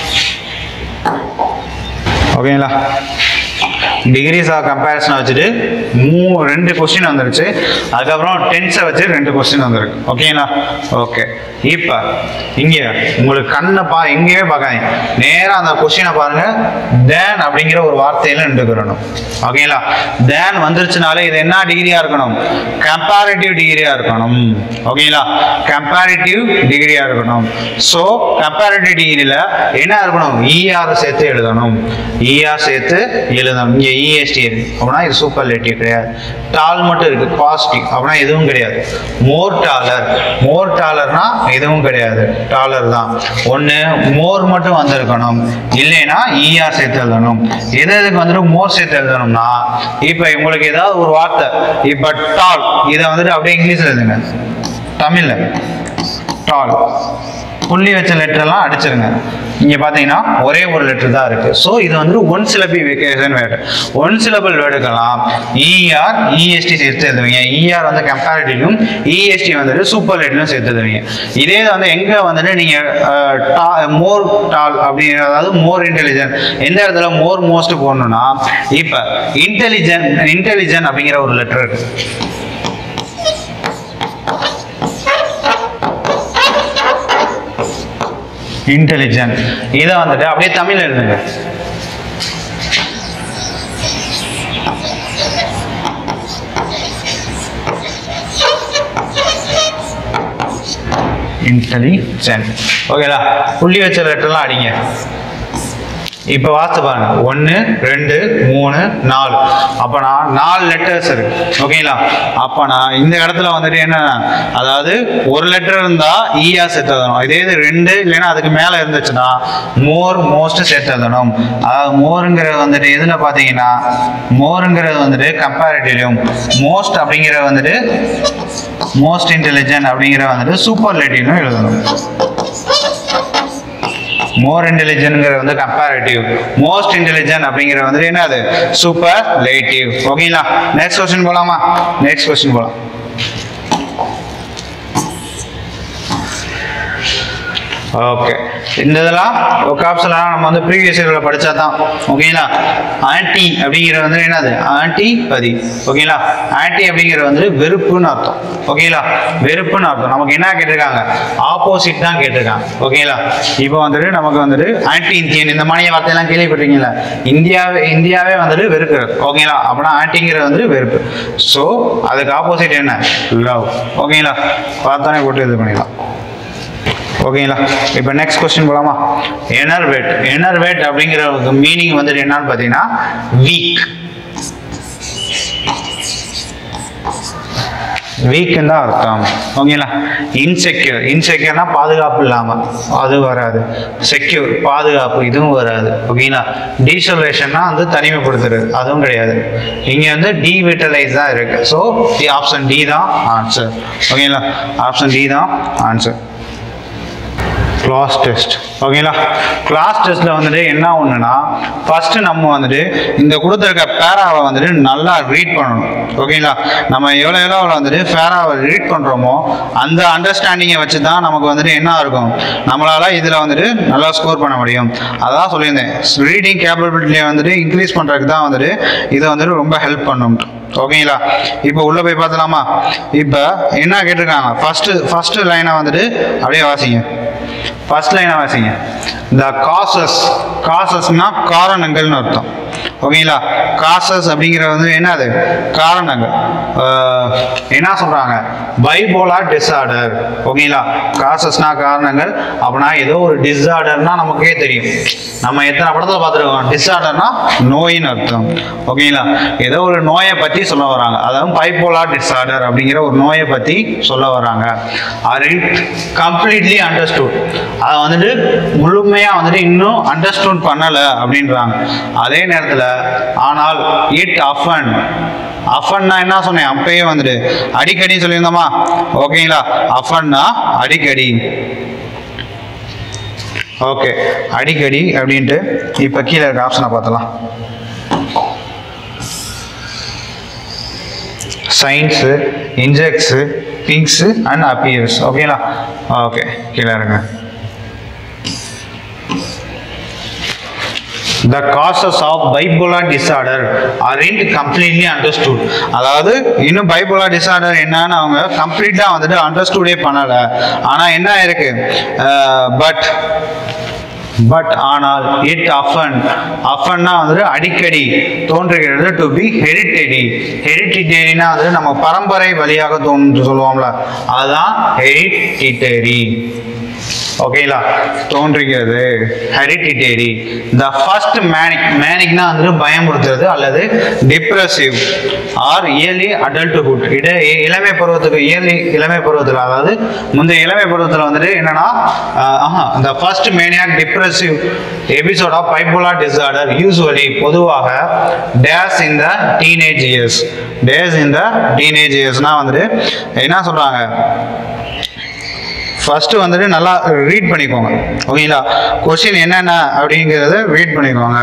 ஓகேங்களா டிகிரிஸ் ஆஃப் கம்பேரிசன் வச்சுட்டு மூ ரெண்டு கொஸ்டின் வந்துருச்சு அதுக்கப்புறம் டென்ஸை வச்சு ரெண்டு கொஸ்டின் வந்திருக்கு ஓகேங்களா ஓகே இப்போ இங்கே உங்களுக்கு கண்ணை பா எங்கேயே பார்க்காதீங்க நேராக அந்த கொஸ்டினை பாருங்க தேன் அப்படிங்கிற ஒரு வார்த்தையில நின்றுக்கிறணும் ஓகேங்களா தேன் வந்துருச்சுனாலே இது என்ன டிகிரியா இருக்கணும் கம்பேரிட்டிவ் டிகிரியா இருக்கணும் ஓகேங்களா கம்பேரிட்டிவ் டிகிரியா இருக்கணும் ஸோ கம்பேரிட்டிவ் டிகிரியில் என்ன இருக்கணும் இஆர் சேர்த்து எழுதணும் இஆர் சேர்த்து எழுதணும் இங்கே இஎஸ்டி இருக்கு அப்படின்னா இது சூப்பர் லேட்டிவ் கிடையாது டால் மட்டும் இருக்கு பாசிட்டிவ் அப்படின்னா எதுவும் கிடையாது மோர் டாலர் மோர் டாலர்னா எதுவும் கிடையாது டாலர் தான் ஒன்று மோர் மட்டும் வந்திருக்கணும் இல்லைன்னா இஆர் சேர்த்து எழுதணும் எது எதுக்கு வந்துட்டு மோர் சேர்த்து எழுதணும்னா இப்போ உங்களுக்கு ஏதாவது ஒரு வார்த்தை இப்போ டால் இதை வந்துட்டு அப்படியே இங்கிலீஷ்ல எழுதுங்க தமிழ்ல டால் புள்ளி வச்ச லெட்டர்லாம் அடிச்சிருங்க இங்க பாத்தீங்கன்னா ஒரே ஒரு லெட்டர் தான் இருக்கு ஸோ இது வந்து one syllable vacation word one syllable வேர்டுக்கெல்லாம் இஆர் இஎஸ்டி சேர்த்து எழுதுவீங்க இஆர் வந்து கம்பேரிட்டிவும் இஎஸ்டி வந்துட்டு சூப்பர் லெட்டரும் சேர்த்து எழுதுவீங்க இதே வந்து எங்க வந்துட்டு நீங்க மோர் டால் அப்படி அதாவது மோர் இன்டெலிஜென்ட் எந்த இடத்துல மோர் மோஸ்ட் போடணும்னா இப்ப இன்டெலிஜென்ட் இன்டெலிஜென்ட் அப்படிங்கிற ஒரு லெட்டர் இருக்கு இன்டெலிஜென்ட் இதை வந்துட்டு அப்படியே தமிழ் எழுதுங்க இன்டெலிஜென்ட் ஓகேலா புள்ளி வச்ச லெட்டர்லாம் அடிங்க இப்போ வாசித்து பாருங்க ஒன்று ரெண்டு மூணு நாலு அப்போ நான் நாலு லெட்டர்ஸ் இருக்கு ஓகேங்களா அப்போ நான் இந்த இடத்துல வந்துட்டு என்ன அதாவது ஒரு லெட்டர் இருந்தால் ஈயா சேர்த்து எழுதணும் இதே இது ரெண்டு இல்லைன்னா அதுக்கு மேலே இருந்துச்சுன்னா மோர் மோஸ்ட் சேர்த்து எழுதணும் அதாவது மோருங்கிறது வந்துட்டு எதில் பார்த்தீங்கன்னா மோருங்கிறது வந்துட்டு கம்பேரிட்டிவ்லையும் மோஸ்ட் அப்படிங்கிறது வந்துட்டு மோஸ்ட் இன்டெலிஜென்ட் அப்படிங்கிற வந்துட்டு சூப்பர் லேட்டிவ்னு எழுதணும் மோர் இன்டெலிஜென்ட்ங்கிறது வந்து கம்பேரிட்டிவ் மோஸ்ட் இன்டெலிஜென்ட் அப்படிங்கிறது வந்து என்னது சூப்பர் லேட்டிவ் ஓகேங்களா நெக்ஸ்ட் கொஸ்டின் போலாமா நெக்ஸ்ட் கொஸ்டின் போலாம் ஓகே இந்த இதெல்லாம் ஒகாப்ஸ் எல்லாம் நம்ம வந்து ப்ரீவியஸ் இயர்ல படிச்சா தான் ஓகேங்களா ஆன்டி அப்படிங்கிறது வந்து என்னது ஆன்டி பதி ஓகேங்களா ஆன்டி அப்படிங்கிறது வந்து வெறுப்புன்னு அர்த்தம் ஓகேங்களா வெறுப்புன்னு அர்த்தம் நமக்கு என்ன கேட்டிருக்காங்க ஆப்போசிட் தான் கேட்டிருக்காங்க ஓகேங்களா இப்போ வந்துட்டு நமக்கு வந்துட்டு ஆன்டி இந்தியன் இந்த மாதிரி வார்த்தையெல்லாம் கேள்விப்பட்டிருக்கீங்களா இந்தியாவே இந்தியாவே வந்துட்டு வெறுக்கிறது ஓகேங்களா அப்படின்னா ஆன்டிங்கிறது வந்துட்டு வெறுப்பு ஸோ அதுக்கு ஆப்போசிட் என்ன லவ் ஓகேங்களா பார்த்தோன்னே போட்டு இது பண்ணிடலாம் ஓகேங்களா இப்போ நெக்ஸ்ட் கொஸ்டின் போலாமா எனர்வேட் எனர்வேட் அப்படிங்கிற மீனிங் வந்துட்டு என்னன்னு பார்த்தீங்கன்னா வீக் வீக்குன்னு தான் அர்த்தம் ஓகேங்களா இன்செக்யூர் இன்செக்யூர்னா பாதுகாப்பு இல்லாமல் அது வராது செக்யூர் பாதுகாப்பு இதுவும் வராது ஓகேங்களா டீசோலேஷன்னா வந்து தனிமைப்படுத்துறது அதுவும் கிடையாது இங்கே வந்து டீவிட்டலைஸ் தான் இருக்கு ஸோ ஆப்ஷன் டி தான் ஆன்சர் ஓகேங்களா ஆப்ஷன் டி தான் ஆன்சர் கிளாஸ் டெஸ்ட் ஓகேங்களா கிளாஸ் டெஸ்ட்டில் வந்துட்டு என்ன ஒன்றுனா ஃபஸ்ட்டு நம்ம வந்துட்டு இந்த கொடுத்துருக்க பேராவை வந்துட்டு நல்லா ரீட் பண்ணணும் ஓகேங்களா நம்ம எவ்வளோ எவ்வளோ வந்துட்டு பேராவை ரீட் பண்ணுறோமோ அந்த அண்டர்ஸ்டாண்டிங்கை வச்சு தான் நமக்கு வந்துட்டு என்ன இருக்கும் நம்மளால் இதில் வந்துட்டு நல்லா ஸ்கோர் பண்ண முடியும் அதான் சொல்லியிருந்தேன் ரீடிங் கேப்பபிலிட்டியை வந்துட்டு இன்க்ரீஸ் பண்ணுறதுக்கு தான் வந்துட்டு இதை வந்துட்டு ரொம்ப ஹெல்ப் பண்ணும் ஓகேங்களா இப்போ உள்ளே போய் பார்த்தலாமா இப்போ என்ன கேட்டிருக்காங்க ஃபஸ்ட்டு ஃபஸ்ட்டு லைனை வந்துட்டு அப்படியே வாசிங்க ஃபர்ஸ்ட் லைனை வாசிங்க த காசஸ் காசஸ்னா காரணங்கள்னு அர்த்தம் ஓகேங்களா காசஸ் அப்படிங்கிறது வந்து என்னது காரணங்கள் ஆஹ் என்ன சொல்றாங்க பைபோலார் டிஸார்டர் ஓகேங்களா காசஸ்னா காரணங்கள் அப்படின்னா ஏதோ ஒரு டிஸார்டர்னா நமக்கே தெரியும் நம்ம எத்தனை படத்தில் பார்த்துருக்கோம் டிஸார்டர்னா நோயின்னு அர்த்தம் ஓகேங்களா ஏதோ ஒரு நோயை பற்றி சொல்ல வராங்க அதாவது பைபோலார் டிஸார்டர் அப்படிங்கிற ஒரு நோயை பற்றி சொல்ல வராங்க ஆர் இட் கம்ப்ளீட்லி அண்டர்ஸ்டூட் அதை வந்துட்டு முழுமையாக வந்துட்டு இன்னும் அண்டர்ஸ்டூட் பண்ணலை அப்படின்றாங்க அதே நேரத்தில் ஆனால் இட் அஃபன் அஃபன்னா என்ன சொன்னேன் அப்பயே வந்துட்டு அடிக்கடி சொல்லியிருந்தோமா ஓகேங்களா அஃபன்னா அடிக்கடி ஓகே அடிக்கடி அப்படின்ட்டு இப்போ கீழே இருக்க ஆப்ஷனை பார்த்தலாம் science injects things and appears ஓகேங்களா ஓகே கீழே இருங்க the causes of bipolar disorder aren't completely understood அதாவது இன்னும் bipolar disorder என்னன்னு அவங்க கம்ப்ளீட்டாக வந்துட்டு அண்டர்ஸ்டூடே பண்ணலை ஆனால் என்ன இருக்கு பட் பட் ஆனால் இட் அஃபன் அஃபன்னா வந்துட்டு அடிக்கடி தோன்றுகிறது டு பி ஹெரிட்டரி ஹெரிட்டிட்டரினா வந்து நம்ம பரம்பரை வழியாக தோன்று சொல்லுவோம்ல அதுதான் ஹெரிட்டிட்டரி ஓகேங்களா தோன்றுகிறது ஹெரிட்டிட்டரி த ஃபர்ஸ்ட் மேனிக் மேனிக்னா வந்து பயமுறுத்துறது அல்லது டிப்ரெசிவ் ஆர் இயர்லி அடல்ட்ஹுட் இட இளமை பருவத்துக்கு இயர்லி இளமை பருவத்தில் அதாவது முந்தைய இளமை பருவத்தில் வந்துட்டு என்னன்னா ஆஹா இந்த first maniac depressive episode of bipolar disorder usually பொதுவாக days in the teenage years days in the teenage இயர்ஸ்னா வந்துட்டு என்ன சொல்றாங்க ஃபஸ்ட்டு வந்துட்டு நல்லா ரீட் பண்ணிக்கோங்க ஓகேங்களா கொஷின் என்னென்ன அப்படிங்கிறத ரீட் பண்ணிக்கோங்க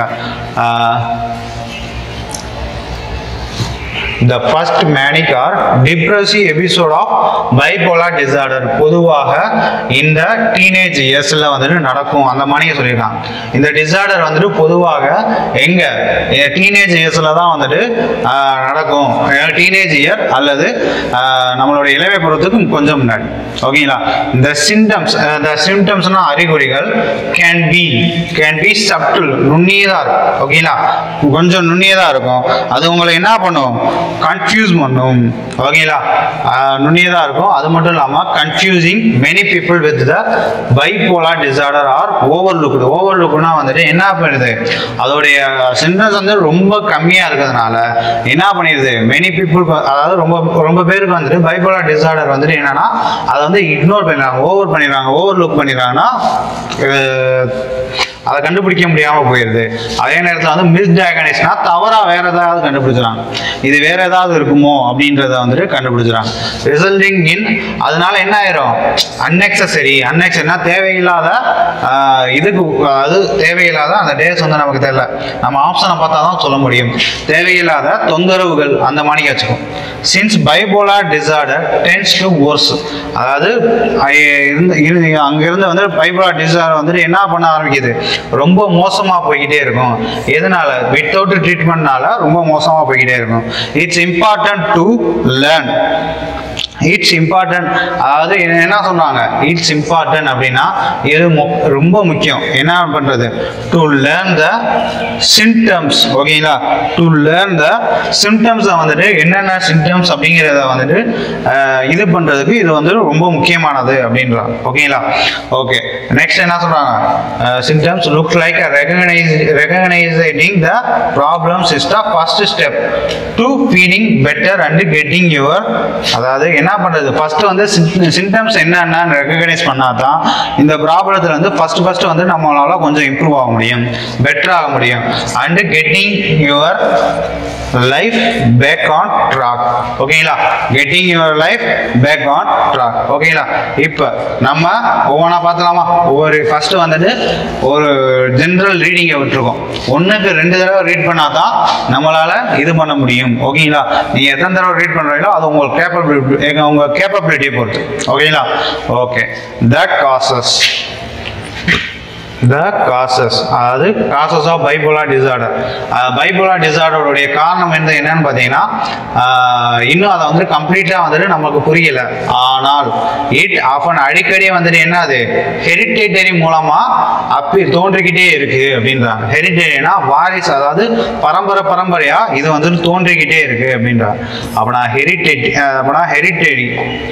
the first manic or depressive episode of bipolar disorder பொதுவாக இந்த டீனேஜ் இயர்ஸில் வந்துட்டு நடக்கும் அந்த மாதிரியே சொல்லியிருக்காங்க இந்த டிசார்டர் வந்துட்டு பொதுவாக எங்க டீனேஜ் இயர்ஸில் தான் வந்துட்டு ஆஹ், நடக்கும் டீனேஜ் இயர் அல்லது ஆஹ், நம்மளுடைய இளமை பருவத்துக்கு கொஞ்சம் முன்னாடி ஓகேங்களா இந்த சிம்டம்ஸ் இந்த சிம்டம்ஸ்னா அறிகுறிகள் can be can be subtle நுண்ணியதாக இருக்கும் ஓகேங்களா கொஞ்சம் நுண்ணியதாக இருக்கும் அது உங்களை என்ன பண்ணும் கன்ஃபியூஸ் பண்ணும் ஓகேங்களா நுண்ணியதாக இருக்கும் அது மட்டும் இல்லாமல் confusing many people with the bipolar disorder are overlooked ஓவர்லுக்னா வந்துட்டு என்ன பண்ணுது அதோடைய சிம்டம்ஸ் வந்து ரொம்ப கம்மியாக இருக்கிறதுனால என்ன பண்ணிடுது மெனி பீப்புள் அதாவது ரொம்ப ரொம்ப பேருக்கு வந்துட்டு பைபோலார் டிசார்டர் வந்துட்டு என்னன்னா அதை வந்து இக்னோர் பண்ணிடுறாங்க ஓவர் பண்ணிடுறாங்க ஓவர் லுக் பண்ணிடுறாங்கன்னா அஹ், அதை கண்டுபிடிக்க முடியாம போயிடுது அதே நேரத்தில் வந்து மிஸ் டயகனைஸ்னா தவறா வேற ஏதாவது கண்டுபிடிச்சிடறாங்க இது வேற ஏதாவது இருக்குமோ அப்படின்றத வந்துட்டு கண்டுபிடிச்சிடறாங்க ரிசல்டிங் இன் அதனால என்ன ஆயிரும் அன்னெக்சசரி அன்னெக்சரினா தேவையில்லாத ஆஹ், இதுக்கு அது தேவையில்லாத அந்த டேஸ் வந்து நமக்கு தெரியல நம்ம ஆப்ஷனை பார்த்தா தான் சொல்ல முடியும் தேவையில்லாத தொந்தரவுகள் அந்த மாதிரி வச்சுக்கும் since bipolar disorder tends to worse அதாவது ஐ- இருந்து இருந்து அங்கிருந்து வந்து பைபோலார் டிசார்டர் வந்துட்டு என்ன பண்ண ஆரம்பிக்குது ரொம்ப மோசமா போய்கிட்டே இருக்கும் எதனால வித்தவுட் ட்ரீட்மெண்ட்னால ரொம்ப மோசமா போய்கிட்டே இருக்கும் it's important to learn it's important அதாவது என்ன என்ன சொல்றாங்க இட்ஸ் இம்பார்ட்டன்ட் அப்படின்னா இது மு- ரொம்ப முக்கியம் என்ன பண்றது டு லேர்ன் த சிம்டம்ஸ் ஓகேங்களா டு லேர்ன் த சிம்டம்ஸை வந்துட்டு என்னென்ன சிம்டம்ஸ் அப்படிங்கிறத வந்துட்டு அஹ், இது பண்றதுக்கு இது வந்து ரொம்ப முக்கியமானது அப்படின்றாங்க ஓகேங்களா ஓகே நெக்ஸ்ட் என்ன சொல்றாங்க symptoms look like recognise recognising the problems is the first step to feeling better and getting your அதாவது என்ன பண்றது ஃபர்ஸ்ட் வந்து சிம்டம்ஸ் என்னென்னு ரெகனைஸ் பண்ணாதான் இந்த ப்ராப்ளத்துல வந்து ஃபர்ஸ்ட் ஃபர்ஸ்ட் வந்து நம்மளால கொஞ்சம் இம்ப்ரூவ் ஆக முடியும் பெட்டர் ஆக முடியும் and getting your life back on track ஓகேங்களா getting your life back on track ஓகேங்களா இப்போ நம்ம ஒவ்வொன்றா பார்த்தலாமா ஒவ்வொரு ஃபர்ஸ்ட் வந்துட்டு ஒரு ஜென்ரல் ரீடிங்கை விட்டுருக்கோம் ஒன்றுக்கு ரெண்டு தடவை ரீட் பண்ணால் தான் நம்மளால இது பண்ண முடியும் ஓகேங்களா நீங்கள் எத்தனை தடவை ரீட் பண்ணுறீங்களோ அது உங்களுக்கு கேப்பபிலிட்டி உங்கள் கேப்பபிலிட்டியை பொறுத்து ஓகேங்களா okay that causes the causes அதாவது causes of bipolar disorder bipolar டிசார்டருடைய காரணம் என்ன என்னன்னு பார்த்தீங்கன்னா ஆஹ் இன்னும் அதை வந்து கம்ப்ளீட்டாக வந்துட்டு நமக்கு புரியல ஆனால் இட் ஆஃபன் அடிக்கடி வந்துட்டு என்ன அது ஹெரிட்டேட்டரி மூலமா அப்படி தோன்றிக்கிட்டே இருக்கு அப்படின்றாங்க ஹெரிட்டேரினா வாரிசு அதாவது பரம்பரை பரம்பரையா இது வந்துட்டு தோன்றிக்கிட்டே இருக்கு அப்படின்றாங்க அப்படின்னா ஹெரிட்டேட் அப்படின்னா ஹெரிட்டேரி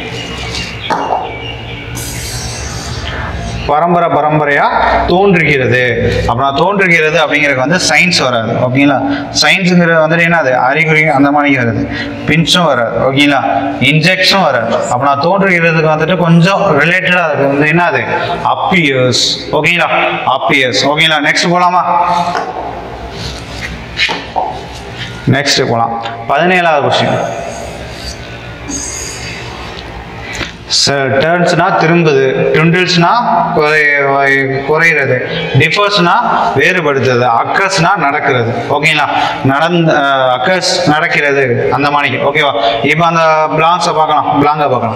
பரம்பரை பரம்பரையா தோன்றுகிறது அப்படின்னா தோன்றுகிறது அப்படிங்கிறது வந்து சயின்ஸ் வராது ஓகேங்களா சயின்ஸுங்கிறது வந்துட்டு என்னது அறிகுறி அந்த மாதிரி வருது பின்ஸும் வராது ஓகேங்களா இன்ஜெக்ஷனும் வராது அப்படின்னா தோன்றுகிறதுக்கு வந்துட்டு கொஞ்சம் ரிலேட்டடாக இருக்கு வந்து என்னது அப்பியர்ஸ் ஓகேங்களா அப்பியர்ஸ் ஓகேங்களா நெக்ஸ்ட் போலாமா நெக்ஸ்ட் போலாம் பதினேழாவது கொஸ்டின் டேர்ன்ஸ்னா திரும்புது ட்விண்டில்ஸ்னா குறையிறது டிஃபர்ஸ்னா வேறுபடுத்துறது அக்கர்ஸ்னா நடக்கிறது ஓகேங்களா நடந்த அக்கர்ஸ் நடக்கிறது அந்த மாதிரி ஓகேவா இப்போ அந்த பிளாங்ஸை பார்க்கலாம் பிளாங்கை பார்க்கலாம்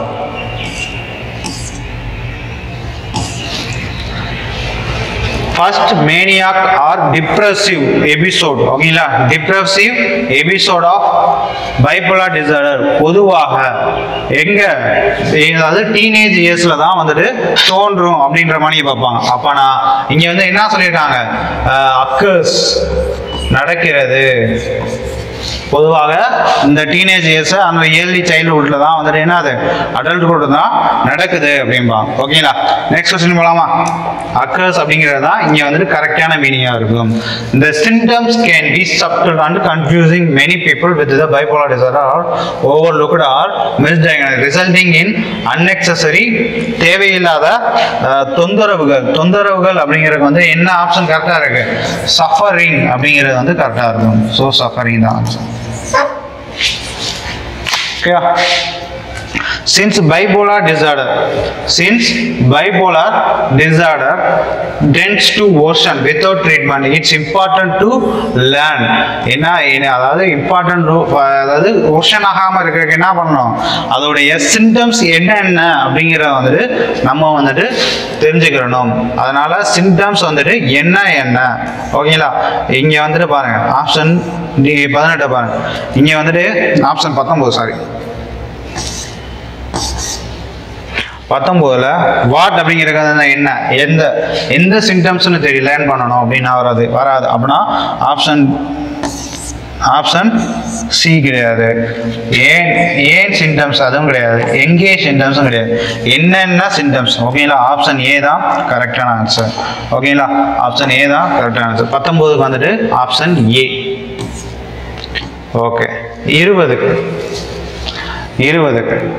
first maniac or depressive episode ஓகேங்களா depressive episode of bipolar disorder பொதுவாக எங்க அதாவது டீனேஜ் இயர்ஸ்ல தான் வந்துட்டு தோன்றும் அப்படின்ற மாதிரி பார்ப்பாங்க அப்பனா இங்க வந்து என்ன சொல்லியிருக்காங்க அக்கர்ஸ் நடக்கிறது பொதுவாக இந்த டீனேஜ் இயர்ஸ் அந்த ஏர்லி சைல்ட்ஹுட்ல தான் வந்துட்டு என்ன அது அடல்ட்ஹுட் தான் நடக்குது அப்படிம்பாங்க ஓகேங்களா நெக்ஸ்ட் கொஸ்டின் போலாமா அக்கர்ஸ் அப்படிங்கிறது தான் இங்க வந்துட்டு கரெக்டான மீனிங்கா இருக்கும் இந்த symptoms can be subtle and confusing many people with the bipolar disorder are overlooked or misdiagnosed resulting in unnecessary தேவையில்லாத அஹ், தொந்தரவுகள் தொந்தரவுகள் அப்படிங்கிறது வந்து என்ன ஆப்ஷன் கரெக்டா இருக்கு சஃபரிங் அப்படிங்கிறது வந்து கரெக்டா இருக்கும் ஸோ சஃபரிங் தான் ஆன்சர் ஓகேயா since bipolar disorder since bipolar disorder tends to worsen without treatment it's important to learn என்ன என்ன- அதாவது இம்பார்ட்டன்ட் அதாவது worsen ஆகாம இருக்கிறதுக்கு என்ன பண்ணணும் அதோடைய சிம்டம்ஸ் என்னென்ன அப்படிங்கிறத வந்துட்டு நம்ம வந்துட்டு தெரிஞ்சுக்கிறணும் அதனால சிம்டம்ஸ் வந்துட்டு என்ன என்ன ஓகேங்களா இங்க வந்துட்டு பாருங்க ஆப்ஷன் பதினெட்டை பாருங்க இங்க வந்துட்டு ஆப்ஷன் பத்தொன்பது சாரி பத்தொம்போதுல வாட் அப்படிங்கிறது வந்து என்ன எந்த எந்த சிம்டம்ஸ்னு தெரியல லேர்ன் பண்ணணும் அப்படின்னா வராது வராது அப்படின்னா ஆப்ஷன் ஆப்ஷன் சி கிடையாது ஏன் ஏன் சிம்டம்ஸ் அதுவும் கிடையாது எங்கே சிம்டம்ஸும் கிடையாது என்னென்ன சிம்டம்ஸ் ஓகேங்களா ஆப்ஷன் ஏ தான் கரெக்டான ஆன்சர் ஓகேங்களா ஆப்ஷன் ஏ தான் கரெக்டான ஆன்சர் பத்தொம்போதுக்கு வந்துட்டு ஆப்ஷன் ஏ ஓகே இருபதுக்கு இருபதுக்கு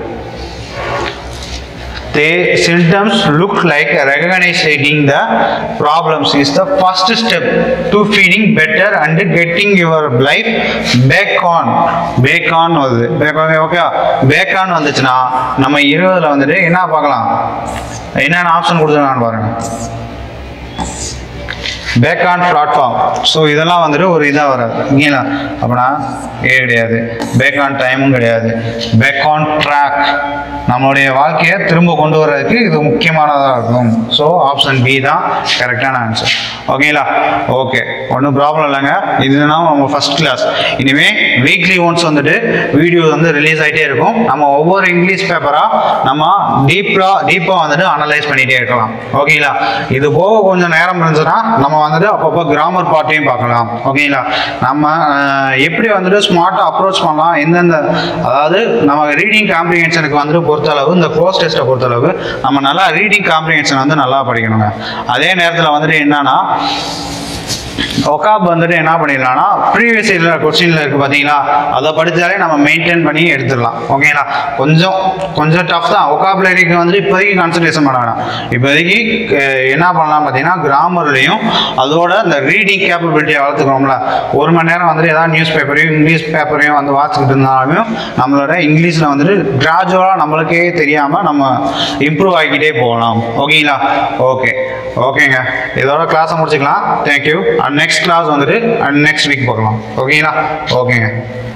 they symptoms look like recognizing the problems is the first step to feeling better and getting your life back on back on வருது back on okay back on வந்துச்சுன்னா நம்ம இருபதுல வந்துட்டு என்ன பார்க்கலாம் என்னென்ன ஆப்ஷன் கொடுத்துருக்கான்னு பாருங்க பேக் ஆன் பிளாட்ஃபார்ம் ஸோ இதெல்லாம் வந்துட்டு ஒரு இதாக வராது ஓகேங்களா அப்படின்னா ஏ கிடையாது பேக் ஆன் டைமும் கிடையாது பேக் ஆன் ட்ராக் நம்மளுடைய வாழ்க்கையை திரும்ப கொண்டு வர்றதுக்கு இது முக்கியமானதாக இருக்கும் ஸோ ஆப்ஷன் பி தான் கரெக்டான ஆன்சர் ஓகேங்களா ஓகே ஒன்றும் ப்ராப்ளம் இல்லைங்க இதுதான் நம்ம ஃபர்ஸ்ட் கிளாஸ் இனிமே வீக்லி ஒன்ஸ் வந்துட்டு வீடியோ வந்து ரிலீஸ் ஆகிட்டே இருக்கும் நம்ம ஒவ்வொரு இங்கிலீஷ் பேப்பராக நம்ம டீப்பாக டீப்பாக வந்துட்டு அனலைஸ் பண்ணிகிட்டே இருக்கலாம் ஓகேங்களா இது போக கொஞ்சம் நேரம் இருந்துச்சுன்னா நம்ம வந்துட்டு அப்பப்போ கிராமர் பார்ட்டையும் பார்க்கலாம் ஓகேங்களா நம்ம அஹ், எப்படி வந்துட்டு ஸ்மார்ட்டாக அப்ரோச் பண்ணலாம் எந்தெந்த அதாவது நம்ம ரீடிங் காம்ப்ரிஹென்ஷனுக்கு வந்துட்டு பொறுத்தளவு இந்த க்ளோஸ் டெஸ்ட்டை பொறுத்தளவு நம்ம நல்லா ரீடிங் காம்ப்ரிஹென்ஷன் வந்து நல்லா படிக்கணுங்க அதே நேரத்தில் வந்துட்டு என்னன்னா ஒகாப் வந்துட்டு என்ன பண்ணிடலாம்னா ப்ரீவியஸ் இயரில் கொஸ்டினில் இருக்குது பார்த்தீங்களா அதை படித்தாலே நம்ம மெயின்டைன் பண்ணி எடுத்துடலாம் ஓகேங்களா கொஞ்சம் கொஞ்சம் டஃப் தான் ஒகாபுலரிக்கு வந்துட்டு இப்போதைக்கு கான்சன்ட்ரேஷன் பண்ண வேணாம் இப்போதைக்கு அஹ், என்ன பண்ணலாம் பார்த்தீங்கன்னா கிராமர்லையும் அதோட இந்த ரீடிங் கேப்பபிலிட்டியை வளர்த்துக்கணும்ல ஒரு மணி நேரம் வந்துட்டு ஏதாவது நியூஸ் பேப்பரையும் இங்கிலீஷ் பேப்பரையும் வந்து வாசிக்கிட்டு இருந்தாலும் நம்மளோட இங்கிலீஷில் வந்துட்டு கிராஜுவலாக நம்மளுக்கே தெரியாமல் நம்ம இம்ப்ரூவ் ஆகிக்கிட்டே போகலாம் ஓகேங்களா ஓகே ஓகேங்க இதோட கிளாஸை முடிச்சுக்கலாம் தேங்க்யூ அண்ட் நெக்ஸ்ட் கிளாஸ் வந்துட்டு அண்ட் நெக்ஸ்ட் வீக் பார்க்கலாம் ஓகேங்களா ஓகேங்க